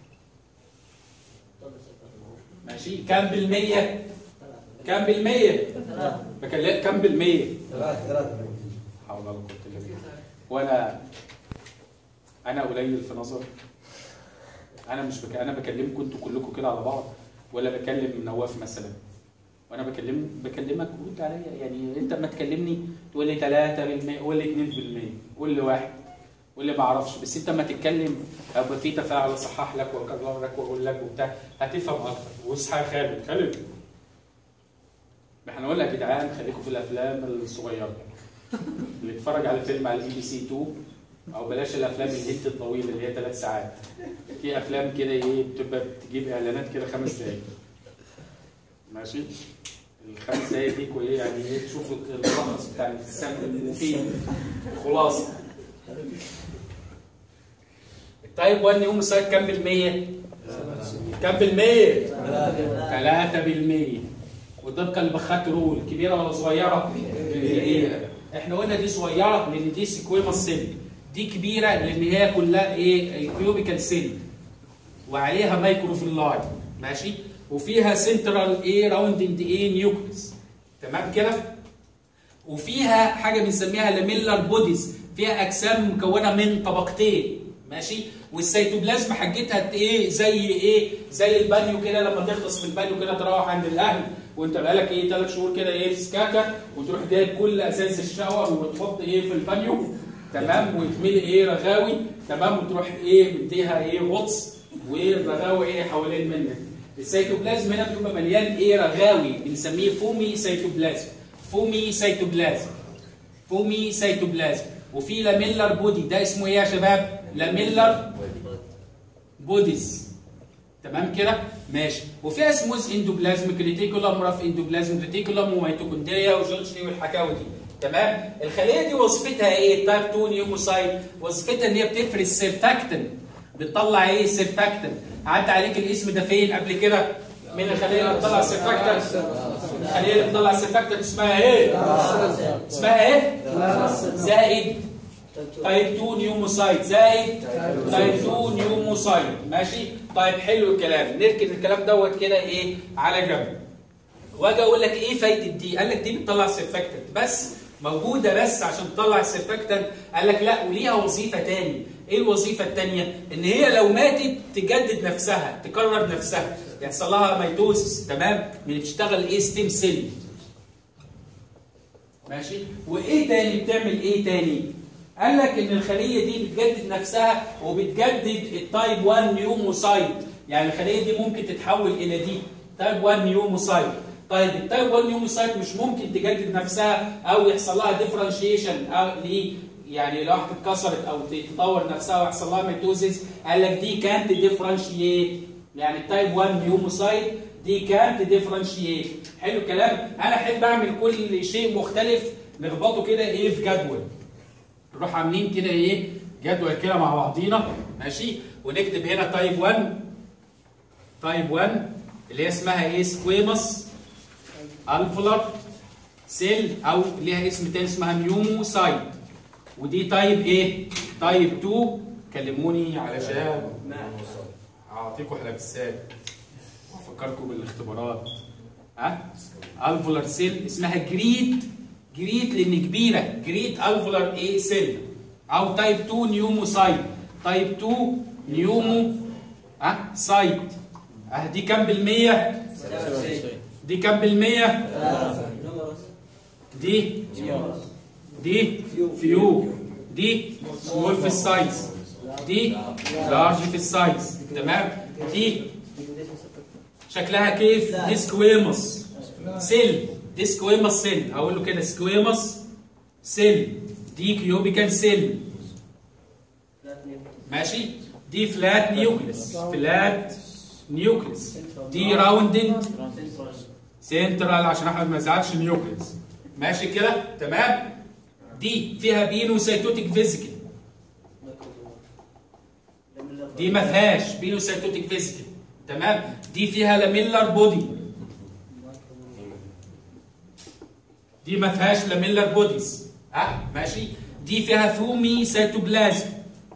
[SPEAKER 1] ماشي كام بالمية كام بالمية بكلم كام بالمية
[SPEAKER 3] ثلاثة ثلاثة
[SPEAKER 1] حول ولا قوة الا بالله وانا انا قليل في نظر انا مش بك... انا بكلمكم انتوا كلكم كده على بعض ولا بكلم نواف مثلا وانا بكلم بكلمك قول عليا يعني انت اما تكلمني تقول لي 3% قول لي 2% قول لي واحد قول لي ما اعرفش بس انت اما تتكلم هيبقى في تفاعل اصحح لك واكرر لك واقول لك وبتاع هتفهم اكتر واصحى يا خالد خالد احنا نقول لك يا جدعان خليكم في الافلام الصغيره اللي اتفرج على فيلم على البي بي سي 2 او بلاش الافلام الهيت الطويله اللي هي ثلاث ساعات في افلام كده ايه بتبقى بتجيب اعلانات كده خمس دقايق ماشي الخمس دقايق دي ايه يعني ايه تشوفوا الملخص بتاع السم المفيد خلاصه التايب 1 يوم سايت كام بالمية؟ كام بالمية؟ 3 بالمية وطبقا لبخات رول كبيرة ولا صغيرة؟ كبيرة احنا قلنا دي صغيرة لأن دي سيكويماس سيل دي كبيرة لأن هي كلها ايه كيوبيكال سيل وعليها مايكروفيلاي ماشي وفيها سنترال ايه راوندنج ايه نيوكليس تمام كده وفيها حاجه بنسميها لاميلر بوديز فيها اجسام مكونه من طبقتين ماشي والسيتوبلازم حاجتها ايه زي ايه زي البانيو كده لما تخلص من البانيو كده تروح عند الاهل وانت بقالك ايه ثلاث شهور كده ايه في سكاكا وتروح جايب كل ازاز الشاور وتحط ايه في البانيو تمام وتملي ايه رغاوي تمام وتروح ايه مديها ايه غطس والرغاوي ايه حوالين منك السيتوبلازم هنا بيبقى مليان ايه رغاوي بنسميه فومي سيتوبلازم فومي سيتوبلازم فومي سيتوبلازم وفي لاميلر بودي ده اسمه ايه يا شباب لاميلر بوديز تمام كده ماشي وفي اسموز اندوبلازم ريتيكولم راف اندوبلازم ريتيكولم وميتوكوندريا وجولشني والحكاوي دي تمام الخليه دي وظيفتها ايه تايب 2 نيوموسايت وظيفتها ان هي بتفرز سيرفاكتن بتطلع ايه سيرفاكتن عدى عليك الاسم ده فين قبل كده من الخليه اللي بتطلع سيرفاكتن الخليه اللي بتطلع سيرفاكتن اسمها ايه اسمها ايه زائد تايب 2 نيوموسايت زائد تايب 2 نيوموسايت ماشي طيب حلو الكلام نركن الكلام دوت كده ايه على جنب واجي اقول لك ايه فايده دي قال لك دي بتطلع سيرفاكتنت بس موجوده بس عشان تطلع السيرفاكتنت قال لك لا وليها وظيفه تاني ايه الوظيفه الثانيه ان هي لو ماتت تجدد نفسها تكرر نفسها يحصل لها ميتوزس تمام بتشتغل ايه ستيم سيل ماشي وايه تاني بتعمل ايه تاني قال لك ان الخليه دي بتجدد نفسها وبتجدد التايب 1 نيوموسايت يعني الخليه دي ممكن تتحول الى دي تايب 1 نيوموسايت طيب التايب 1 نيوموسايت مش ممكن تجدد نفسها او يحصل لها ديفرنشيشن او ليه يعني لو واحده اتكسرت او تطور نفسها ويحصل لها ميتوزيس قال لك دي كانت ديفرنشيت يعني التايب 1 نيوموسايت دي كانت ديفرنشيت حلو الكلام انا احب اعمل كل شيء مختلف نربطه كده ايه في جدول نروح عاملين كده ايه جدول كده مع بعضينا ماشي ونكتب هنا تايب 1 تايب 1 اللي هي اسمها ايه سكويمس الفولار سيل او ليها اسم تاني اسمها نيوموسايت ودي تايب ايه تايب 2 كلموني علشان اعطيكم حلبسات وافكركم بالاختبارات ها الفولار سيل اسمها جريد جريد لان كبيره جريد الفولار ايه سيل او تايب 2 نيوموسايت تايب 2 نيومو ها سايت اه دي كام بالمية؟ دي كام بالمية؟ دي دي فيو دي سمول في السايز دي لارج في السايز تمام دي شكلها كيف دي سكويموس سيل دي سكويموس سيل اقول له كده سكويموس سيل دي كيوبيكال سيل ماشي دي فلات نيوكليس فلات نيوكليس دي راوندد سنترال عشان احمد ما يزعلش نيوكليس ماشي كده تمام دي فيها بينوسيتوتيك فيزيكال دي ما فيهاش بينوسيتوتيك فيزيكال تمام دي فيها لاميلر بودي دي ما فيهاش لاميلر بوديز ها ماشي دي فيها ثومي سيتوبلازم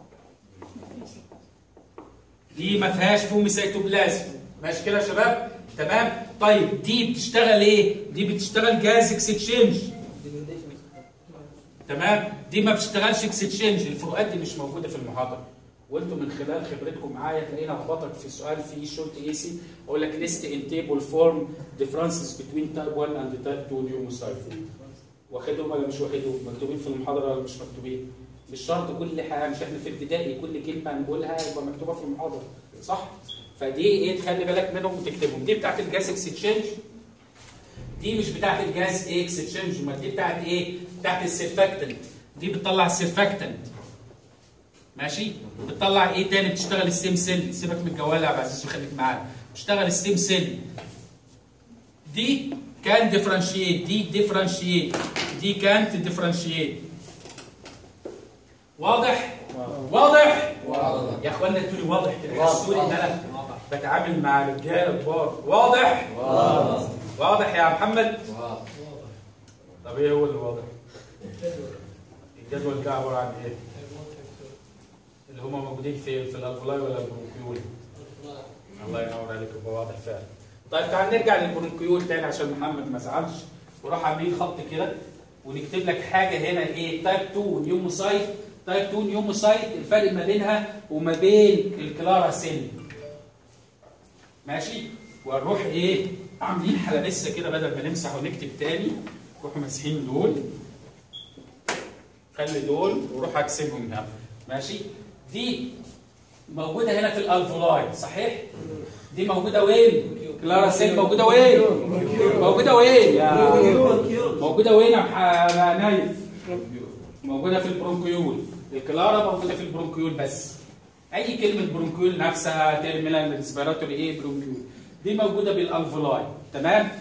[SPEAKER 1] دي ما فيهاش فومي سيتوبلازم ماشي كده يا شباب تمام طيب دي بتشتغل ايه دي بتشتغل جاز اكسشينج تمام دي ما بتشتغلش اكسشينج الفروقات دي مش موجوده في المحاضره وانتم من خلال خبرتكم معايا تلاقيني اخبطك في سؤال فيه شورت اي سي اقول لك ليست ان تيبل فورم differences between type 1 and type 2 نيوموسايت واخدهم ولا مش واخدهم مكتوبين في المحاضره ولا مش مكتوبين مش شرط كل حاجه مش احنا في ابتدائي كل كلمه نقولها يبقى مكتوبه في المحاضره صح فدي ايه تخلي بالك منهم وتكتبهم دي بتاعت الجاز اكسشينج دي مش بتاعت الجاز ايه اكسشينج امال دي بتاعت ايه بتاعت السيرفاكتنت دي بتطلع السيرفاكتنت ماشي بتطلع ايه تاني بتشتغل السيم سيل سيبك من الجوال يا عبد العزيز وخليك معايا بتشتغل السيم سيل دي كان ديفرنشيت دي ديفرنشيت دي كانت ديفرنشيت واضح واضح يا اخوانا انتوا لي واضح كده حسوا لي ان انا بتعامل مع رجاله كبار واضح واضح يا محمد طب ايه هو اللي واضح الجدول ده عباره عن ايه اللي هم موجودين في في الالفولاي ولا البرونكيول الله ينور عليك يبقى واضح فعلا طيب تعال نرجع للبرونكيول تاني عشان محمد ما زعلش وراح عاملين خط كده ونكتب لك حاجه هنا ايه تايب 2 نيوموسايت تايب 2 نيوموسايت الفرق ما بينها وما بين الكلارا سيل ماشي ونروح ايه عاملين حلبسه كده بدل ما نمسح ونكتب تاني نروح ماسحين دول خلي دول وروح اكسبهم هنا ماشي دي موجوده هنا في الالفولاي صحيح دي موجوده وين كلارا سيل موجوده وين موجوده وين يا موجوده وين يا ح- يا نايف موجوده في البرونكيول الكلارا موجوده في البرونكيول بس اي كلمه برونكيول نفسها تيرمينال ريسبيراتوري ايه برونكيول دي موجوده بالالفولاي تمام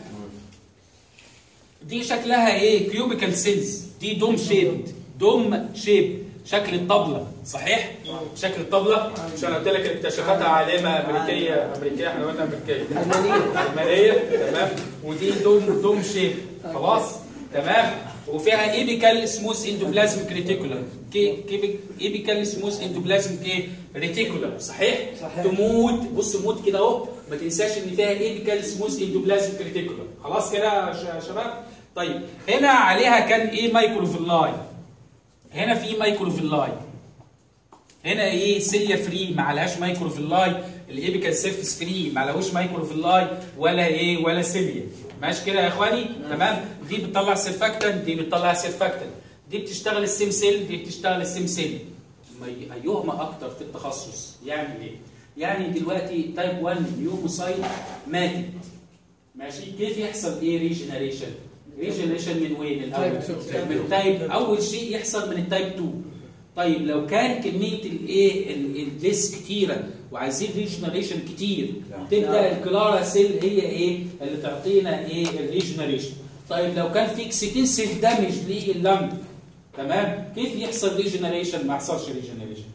[SPEAKER 1] دي شكلها ايه كيوبيكال سيلز دي دوم شيبد دوم شيب شكل الطبلة صحيح؟ شكل الطبلة مش انا قلت لك اللي اكتشفتها عالمة امريكية امريكية احنا قلنا امريكية المالية تمام ودي دوم دوم شيب خلاص تمام وفيها ايبيكال سموث اندوبلازم كريتيكولار ايبيكال سموث اندوبلازم كي ريتيكولار صحيح؟
[SPEAKER 3] صحيح.
[SPEAKER 1] تموت بص موت كده اهو ما تنساش ان فيها ايبيكال سموث اندوبلازم كريتيكولار خلاص كده يا ش- يا شباب؟ طيب هنا عليها كان ايه مايكروفيلاي هنا في مايكروفيلاي هنا ايه سيليا فري ما عليهاش مايكروفيلاي الايبيكال سيرفيس فري ما عليهوش مايكروفيلاي ولا ايه ولا سيليا ماشي كده يا اخواني تمام دي بتطلع سيرفاكتنت دي بتطلع سيرفاكتنت دي بتشتغل السيم سيل دي بتشتغل السيم سيل ما ي- ايهما اكتر في التخصص يعمل ايه يعني دلوقتي تايب 1 نيوموسايت ماتت ماشي كيف يحصل ايه ريجنريشن ريجنريشن من وين الاول
[SPEAKER 2] Type
[SPEAKER 1] من تايب اول شيء يحصل من التايب 2 طيب لو كان كميه الايه ال- الديس كتيره وعايزين ريجنريشن كتير تبدا الكلارا سيل هي ايه اللي تعطينا ايه الريجنريشن طيب لو كان في اكستنسيف دامج لللنج تمام كيف يحصل ريجنريشن ما يحصلش ريجنريشن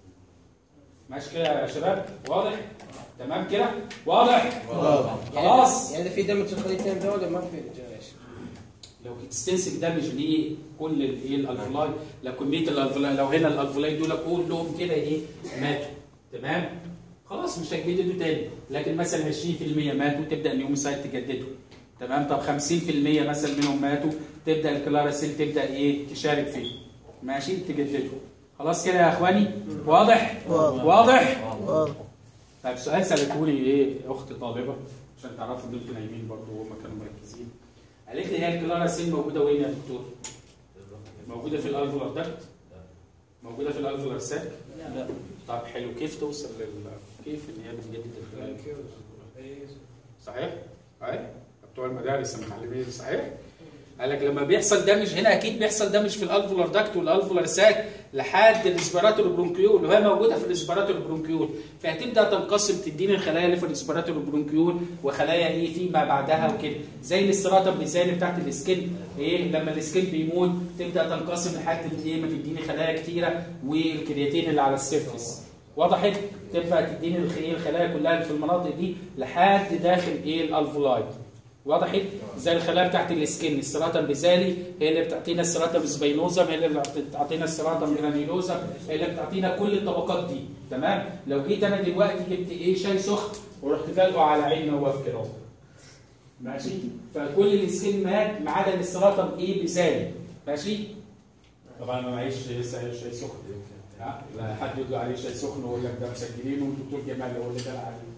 [SPEAKER 1] ماشي كده يا شباب واضح تمام كده واضح خلاص
[SPEAKER 2] يعني في دم الخليتين دول ما في ريجنريشن
[SPEAKER 1] لو اكستنسيف دامج ليه كل الايه الالفولاي لو كميه الالفولاي لو هنا الالفولاي دول كلهم كده ايه ماتوا تمام خلاص مش هيجددوا تاني لكن مثلا 20% ماتوا تبدا النيوموسايت تجدده تمام طب 50% مثلا منهم ماتوا تبدا الكلارا سيل تبدا ايه تشارك فيه ماشي تجدده خلاص كده يا اخواني واضح
[SPEAKER 2] واضح.
[SPEAKER 1] واضح
[SPEAKER 2] واضح
[SPEAKER 1] طيب سؤال سالته لي ايه اخت طالبه عشان تعرفوا ان انتوا نايمين برضه وهم كانوا مركزين قالت لي هي الكلارا سيل موجوده وين يا دكتور؟ موجوده في الالفولار دكت؟ موجوده في الالفولار ساك؟
[SPEAKER 2] لا
[SPEAKER 1] طب حلو كيف توصل لل كيف ان هي بتجدد الخلايا؟ صحيح؟ صحيح؟ بتوع المدارس المعلمين صحيح؟ قال لك لما بيحصل دامج هنا اكيد بيحصل دامج في الالفولار داكت والالفولار ساك لحد الريسبيراتور برونكيول وهي موجوده في الريسبيراتور برونكيول فهتبدا تنقسم تديني الخلايا اللي في الريسبيراتور برونكيول وخلايا ايه فيما بعدها وكده زي الاستراتا المثالي بتاعت السكين ايه لما السكين بيموت تبدا تنقسم لحد ايه ما تديني خلايا كتيره والكرياتين اللي على السيرفيس وضحت تبقى تديني الخ- إيه الخلايا كلها اللي في المناطق دي لحد داخل ايه الالفولاي وضحت زي الخلايا بتاعت السكين السيراتم بيزالي هي اللي بتعطينا السيراتم سبينوزا هي اللي بتعطينا السيراتم جرانيلوزا هي اللي بتعطينا كل الطبقات دي تمام لو جيت انا دلوقتي جبت ايه شاي سخن ورحت فالقه على عين نواف كده ماشي فكل السكين مات ما عدا السيراتم ايه بيزالي ماشي طبعا انا معيش شاي شاي سخن ها؟ لا حد يقول عليه شاي سخن ويقول لك ده مسجلينه والدكتور جمال هو اللي قال عليه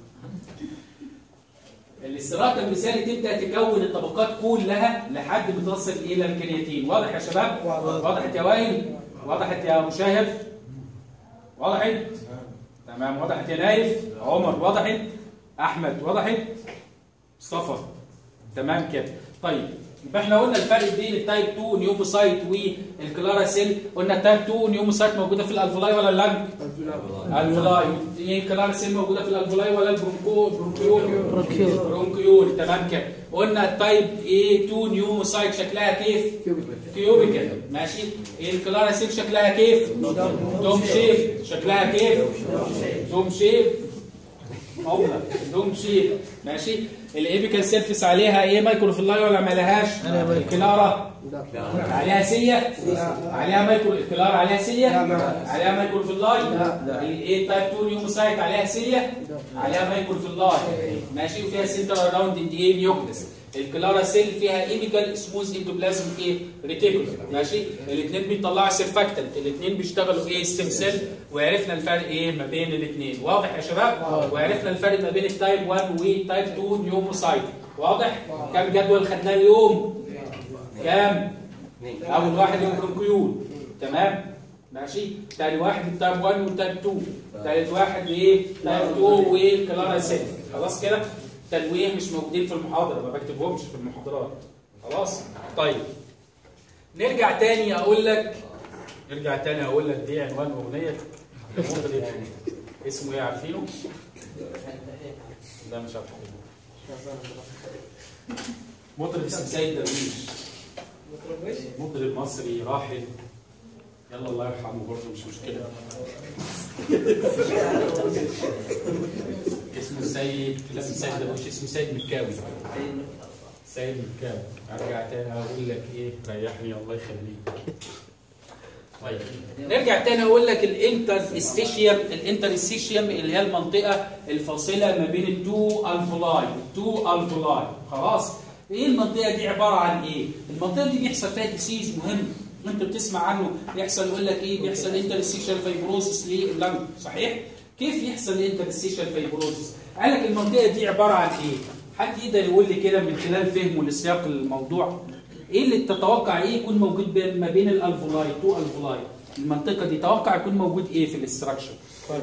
[SPEAKER 1] الاستراحه المثالي تبدا تكون الطبقات كلها لحد ما توصل الى الكرياتين واضح يا شباب وضحت يا وائل وضحت يا مشاهد وضحت تمام وضحت يا نايف عمر وضحت احمد وضحت مصطفى تمام كده طيب يبقى احنا قلنا الفرق بين التايب 2 نيوموسايت والكلارا سيل قلنا التايب 2 نيوموسايت موجوده في الالفولاي ولا اللنج؟ الفولاي ايه الكلارا سيل موجوده في الالفولاي ولا البرونكو برونكيول
[SPEAKER 3] برونكيول.
[SPEAKER 1] برونكيول تمام كده قلنا التايب ايه 2 نيوموسايت شكلها كيف؟ كيوبيكال ماشي ايه الكلارا سيل شكلها كيف؟ دوم شيب شكلها كيف؟ دوم شيب عمرة دوم شيب ماشي الايبيكال سيرفيس عليها ايه مايكروفيلاي ولا ما لهاش؟
[SPEAKER 3] عليها مايكرو.
[SPEAKER 1] الكلارا عليها سية عليها مايكرو الكلارا عليها سية
[SPEAKER 2] لا، ما-
[SPEAKER 1] عليها مايكروفيلاي
[SPEAKER 2] لا.
[SPEAKER 1] الايه تايب 2 نيوموسايت عليها سية عليها مايكروفيلاي ماشي وفيها سنتر اراوند ان ايه نيوكليس الكلارا سيل فيها ايبيكال سموز اندوبلازم ايه ريتيكولر ماشي الاثنين بيطلعوا سيرفاكتنت الاثنين بيشتغلوا ايه ستيم سيل وعرفنا الفرق ايه ما بين الاثنين واضح يا شباب وعرفنا الفرق ما بين التايب 1 والتايب 2 نيوموسايت واضح كم جدول خدناه اليوم كام اول واحد البرونكيول تمام ماشي تاني واحد التايب 1 والتايب 2 تالت واحد ايه تايب 2 والكلارا سيل خلاص كده تنويه مش موجودين في المحاضره ما بكتبهمش في المحاضرات خلاص طيب نرجع تاني اقول لك نرجع تاني اقول لك دي عنوان اغنيه مطرب اسمه ايه عارفينه؟ لا مش عارفينه مطرب اسمه سيد درويش مطرب مصري راحل يلا الله يرحمه برضه مش مشكله اسمه السيد لا مش سيد درويش اسمه سيد مكاوي سيد مكاوي ارجع تاني اقول لك ايه ريحني الله يخليك طيب نرجع تاني اقول لك الانتر استيشيوم الانتر استيشيوم اللي هي المنطقه الفاصله ما بين التو الفولاي التو الفولاي خلاص ايه المنطقه دي عباره عن ايه المنطقه دي بيحصل فيها ديسيز مهم انت بتسمع عنه بيحصل يقول لك ايه بيحصل انترستيشال فايبروزس لللنج صحيح كيف يحصل انترستيشال فايبروزس قال لك المنطقه دي عباره عن ايه حد يقدر يقول لي كده من خلال فهمه لسياق الموضوع ايه اللي تتوقع ايه يكون موجود بين ما بين الالفولاي تو الفولاي المنطقه دي توقع يكون موجود ايه في الاستراكشر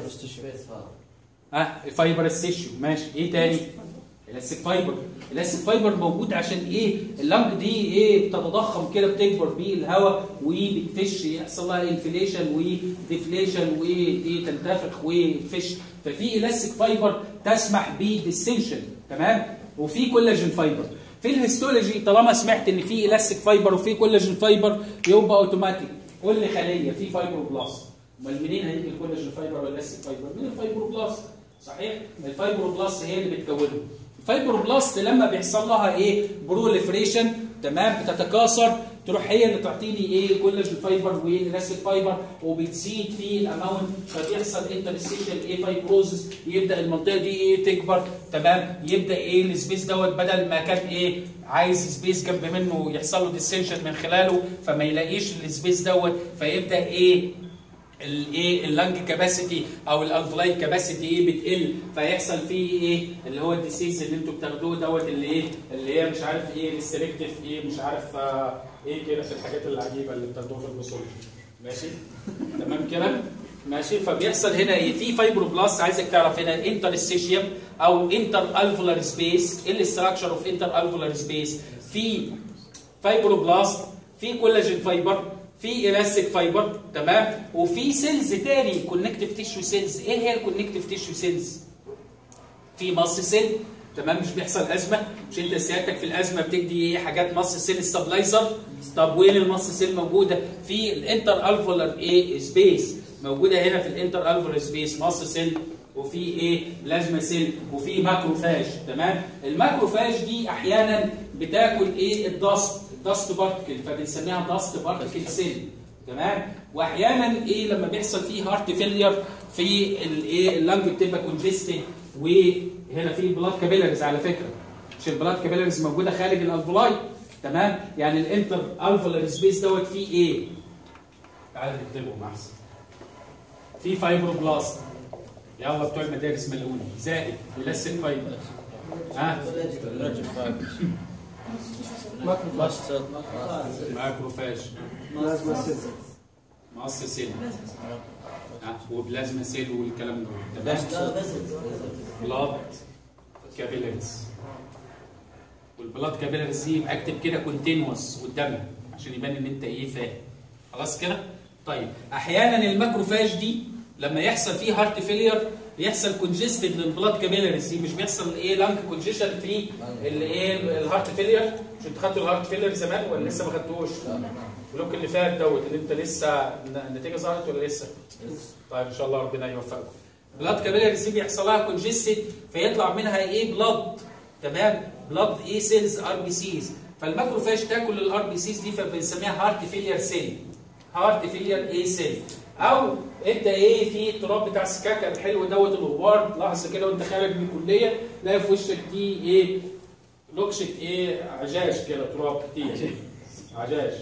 [SPEAKER 1] ها فايبر تيشيو ماشي ايه تاني الاستيك فايبر الاستيك فايبر موجود عشان ايه اللمب دي ايه بتتضخم كده بتكبر بيه الهواء وبتفش يحصل لها انفليشن وديفليشن وايه تنتفخ وتفش ففي الاستيك فايبر تسمح بديستنشن تمام وفي كولاجين فايبر في الهيستولوجي طالما سمعت ان في الاستيك فايبر وفي كولاجين فايبر يبقى اوتوماتيك كل خليه في فايبروبلاست امال منين هيجي الكولاجين فايبر والاستيك فايبر من الفايبروبلاست صحيح الفايبروبلاست هي اللي بتكونه الفايبروبلاست لما بيحصل لها ايه بروليفريشن تمام بتتكاثر تروح هي اللي تعطيني ايه كولاجين فايبر والاستيك فايبر وبتزيد في الاماونت فبيحصل انترستيشن ايه فايبروزس يبدا المنطقه دي ايه تكبر تمام يبدا ايه السبيس دوت بدل ما كان ايه عايز سبيس جنب منه يحصل له ديسنشن من خلاله فما يلاقيش السبيس دوت فيبدا ايه الايه اللنج كاباسيتي او الالفلاي كاباسيتي ايه بتقل فيحصل فيه ايه اللي هو الديسيز اللي انتوا بتاخدوه دوت اللي ايه اللي هي مش عارف ايه ريستريكتيف ايه مش عارف آه ايه كده في الحاجات العجيبه اللي بتاخدوها في الباثولوجي ماشي تمام كده ماشي فبيحصل هنا ايه في فايبروبلاست عايزك تعرف هنا انترستيشيوم او انتر الفولار سبيس ايه الاستراكشر اوف انتر الفولار سبيس في فايبروبلاست في كولاجين فايبر في الاستيك فايبر تمام وفي سيلز تاني كونكتيف تيشو سيلز ايه هي الكونكتيف تيشو سيلز في مص سيل تمام مش بيحصل ازمه مش انت سيادتك في الازمه بتدي ايه حاجات مص سيل ستابلايزر طب وين المص سيل موجوده في الانتر الفولار ايه سبيس موجوده هنا في الانتر الفولار سبيس مص سيل وفي ايه بلازما سيل وفي ماكروفاج تمام الماكروفاج دي احيانا بتاكل ايه الدست الدست بارتكل فبنسميها دست بارتكل سيل تمام واحيانا ايه لما بيحصل فيه هارت فيلير في الايه اللنج بتبقى كونجستد وهنا في بلاد كابيلاريز على فكره مش البلاد كابيلاريز موجوده خارج الالفولاي تمام يعني الانتر الفولار سبيس دوت فيه ايه تعال نكتبهم احسن في فايبروبلاست يلا بتوع المدارس ملقوني زائد بلاستيك فايبر ها ماكروفاج
[SPEAKER 2] لازم سيل
[SPEAKER 1] مقص سيل ها، وبلازما سيل والكلام ده تمام بلاد كابيلاريز والبلاد كابيلاريز دي يبقى اكتب كده كونتينوس قدامها عشان يبان ان انت ايه فاهم خلاص كده طيب احيانا الماكروفاج دي لما يحصل فيه هارت فيلير بيحصل كونجستد للبلاد كابيلاريز دي مش بيحصل ايه لانج كونجيشن في الايه الهارت فيلير مش انتوا خدتوا الهارت فيلير زمان ولا لسه ما خدتوش؟ البلوك اللي فات دوت اللي انت لسه النتيجه ظهرت ولا لسه؟ طيب ان شاء الله ربنا يوفقكم. بلاد كابيلاريز دي بيحصل لها كونجستد فيطلع منها ايه بلاد تمام؟ بلاد ايه سيلز ار بي سيز فالماكروفاج تاكل الار بي سيز دي فبنسميها هارت فيلير سيل. هارت فيلير ايه سيل او انت ايه في التراب بتاع السكاكه الحلو دوت الغبار لحظه كده وانت خارج من الكليه تلاقي في وشك دي ايه لوكشه ايه عجاج كده تراب كتير عجاج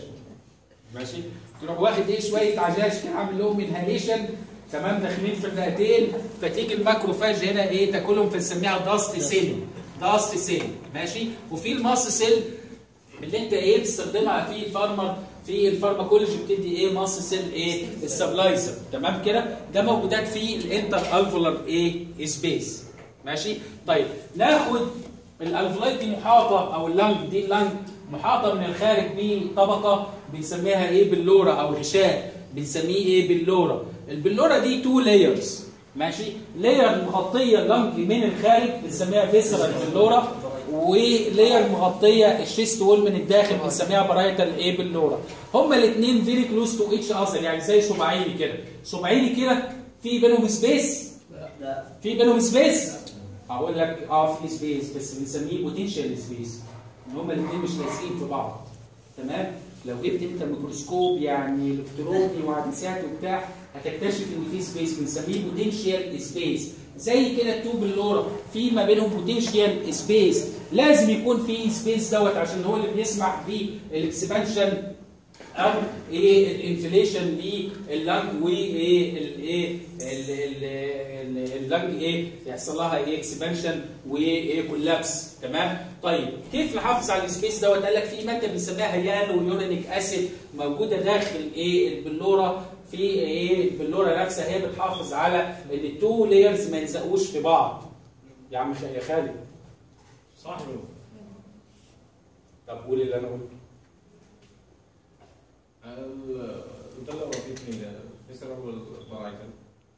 [SPEAKER 1] ماشي تروح واخد ايه شويه عجاج كده عامل لهم انهاليشن تمام داخلين في الرئتين فتيجي الماكروفاج هنا ايه تاكلهم فنسميها داست سيل داست سيل ماشي وفي الماس سيل اللي انت ايه بتستخدمها في الفارمر في الفارماكولوجي بتدي ايه ماس سيل ايه السبلايزر تمام كده ده موجودات في الانتر الفولار ايه سبيس ماشي طيب ناخد الالفولايت دي محاطه او اللنج دي اللنج محاطه من الخارج بطبقه بنسميها ايه باللورا او غشاء بنسميه ايه باللورا البلورا دي تو لايرز ماشي لاير مغطيه اللنج من الخارج بنسميها فيسرال بلورا ولاير مغطيه الشيست وول من الداخل بنسميها برايتال ايه بلورا هما الاثنين فيري كلوز تو اتش اذر يعني زي صباعيني كده صباعيني كده في بينهم سبيس في بينهم سبيس هقول لك اه في سبيس بس بنسميه بوتنشال سبيس ان هما الاثنين مش لازقين في بعض تمام لو جبت انت ميكروسكوب يعني الكتروني وعدسات وبتاع هتكتشف ان في سبيس بنسميه بوتنشال سبيس زي كده التوب اللورا في ما بينهم بوتنشال سبيس لازم يكون في سبيس دوت عشان هو اللي بيسمح بالاكسبانشن او ايه الانفليشن لللنج وايه الايه اللنج ايه يحصل لها ايه اكسبانشن وايه كولابس تمام طيب كيف نحافظ على السبيس دوت قال لك في ماده بنسميها هيالو يورينيك اسيد موجوده داخل ايه البلوره في ايه البلوره نفسها هي بتحافظ على ان التو لايرز ما يلزقوش في بعض يا عم يا خالد
[SPEAKER 3] صح
[SPEAKER 1] طب قول اللي انا قلته
[SPEAKER 3] ده اللي وظيفتي فيستر اول برايتن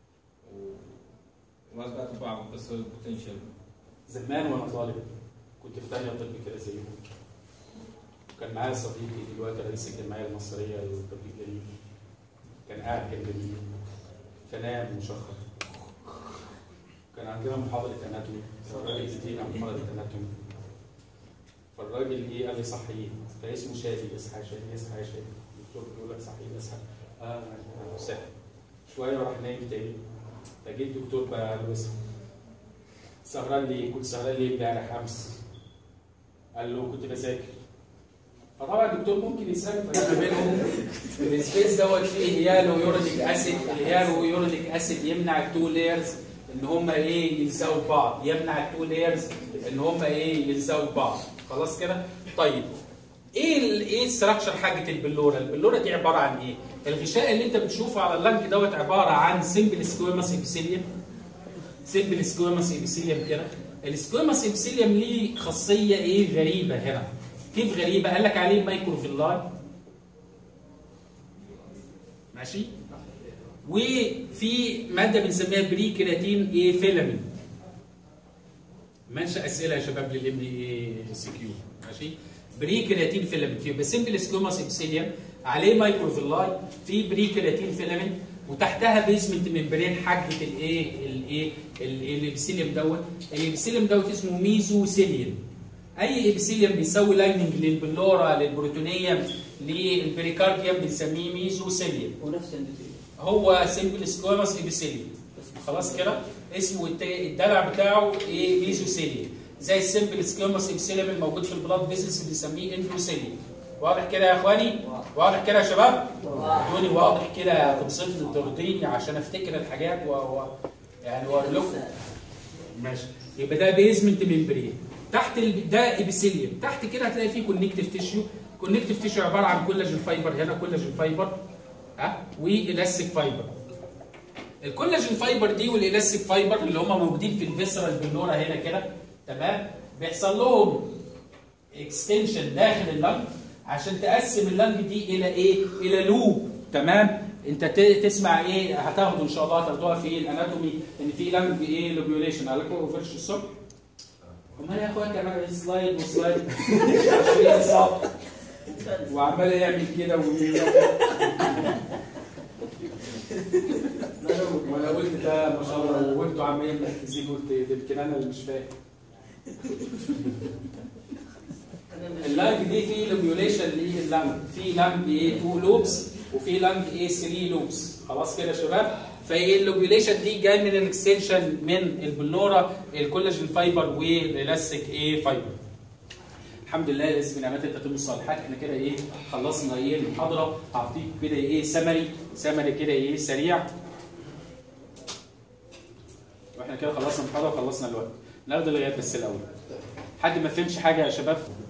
[SPEAKER 3] وما سبقت بعض بس البوتنشال
[SPEAKER 1] زمان وانا طالب كنت في ثانيه طب كده زيهم كان معايا صديقي دلوقتي رئيس الجمعيه المصريه للطب الجليل كان قاعد جنبي فنام مشخر كان عندنا محاضره اناتومي فالراجل ادينا محاضره اناتومي فالراجل ايه قال لي صحيح فاسمه شادي اصحى يا شادي اصحى يا شادي الدكتور بيقول لك صحيح اصحى اه صحي شويه وراح نايم تاني فجيت الدكتور بقى قال له اصحى سهران ليه؟ كنت سهران ليه امبارح امس؟ قال له كنت بذاكر. فطبعا الدكتور ممكن يسال فرق بينهم السبيس دوت فيه هيالو يورينيك اسيد، الهيالو يورينيك اسيد يمنع التو لايرز ان هم ايه يلزقوا ببعض، يمنع التو لايرز ان هم ايه يلزقوا ببعض، خلاص كده؟ طيب ايه ال ايه الستراكشر حاجه البلوره؟ البلوره دي عباره عن ايه؟ الغشاء اللي انت بتشوفه على اللنج دوت عباره عن سمبل سكويماس ابيثيليوم سيمبل سكويماس ابيثيليوم كده السكويماس ابيثيليوم ليه خاصيه ايه غريبه هنا كيف غريبه قال لك عليه مايكروفيلاي ماشي وفي ماده بنسميها بري كيراتين ايه فيلامين منشا اسئله يا شباب للام اي سي كيو ماشي بري كيراتين فيلامنت يبقى سمبل سكوماس ابسيليوم عليه مايكروفيلاي في بري كيراتين فيلامنت وتحتها بيزمنت ممبرين حجه الايه الايه الابسيليوم دوت الابسيليوم دوت اسمه ميزوسيليوم اي ابسيليوم بيسوي لايننج للبلورا للبروتونيوم للبريكارديوم بنسميه ميزوسيليوم
[SPEAKER 4] ونفس الاندوثيليوم
[SPEAKER 1] هو سمبل سكوماس ابسيليوم خلاص كده اسمه الت- الدلع بتاعه ايه ميزوسيليوم زي السمبل سكيوماس ابسيليوم الموجود في البلاد فيزلز بنسميه اندوسيليوم واضح كده يا اخواني واضح كده يا شباب ادوني واضح كده توصفني ترضيني عشان افتكر الحاجات و... و... يعني واقول لكم ماشي يبقى ده بيزمنت ممبرين تحت ال... ده ابيثيليوم تحت كده هتلاقي فيه كونكتيف تيشيو كونكتيف تيشيو عباره عن كولاجين فايبر هنا كولاجين فايبر ها والاستيك فايبر الكولاجين فايبر دي والالاستيك فايبر اللي هم موجودين في الفيسرال بالنورة هنا كده تمام بيحصل لهم اكستنشن داخل اللنج عشان تقسم اللنج دي الى ايه؟ الى لوب تمام؟ انت ت- تسمع ايه هتاخدوا ان شاء الله هتاخدوها في الاناتومي ان في لنج ايه لوبيوليشن قال لكم فرش الصبح امال يا اخويا كمان سلايد وسلايد 20 صف وعمال يعمل كده ويعمل وانا قلت ده ما شاء الله وانتوا عمالين مركزين قلت يمكن انا اللي مش فاهم اللانج دي في لوبيوليشن لللانج في لانج ايه 2 لوبس وفي لانج ايه 3 لوبس خلاص كده يا شباب فايه اللوبيوليشن دي جاي من الاكستنشن من البلوره الكولاجين فايبر والالاستيك ايه فايبر الحمد لله لازم بنعمات التتم الصالحات احنا كده ايه خلصنا ايه المحاضره هعطيك كده ايه سمري سمري كده ايه سريع واحنا كده خلصنا المحاضره وخلصنا الوقت ناخد الغياب بس الاول حد ما فهمش حاجه يا شباب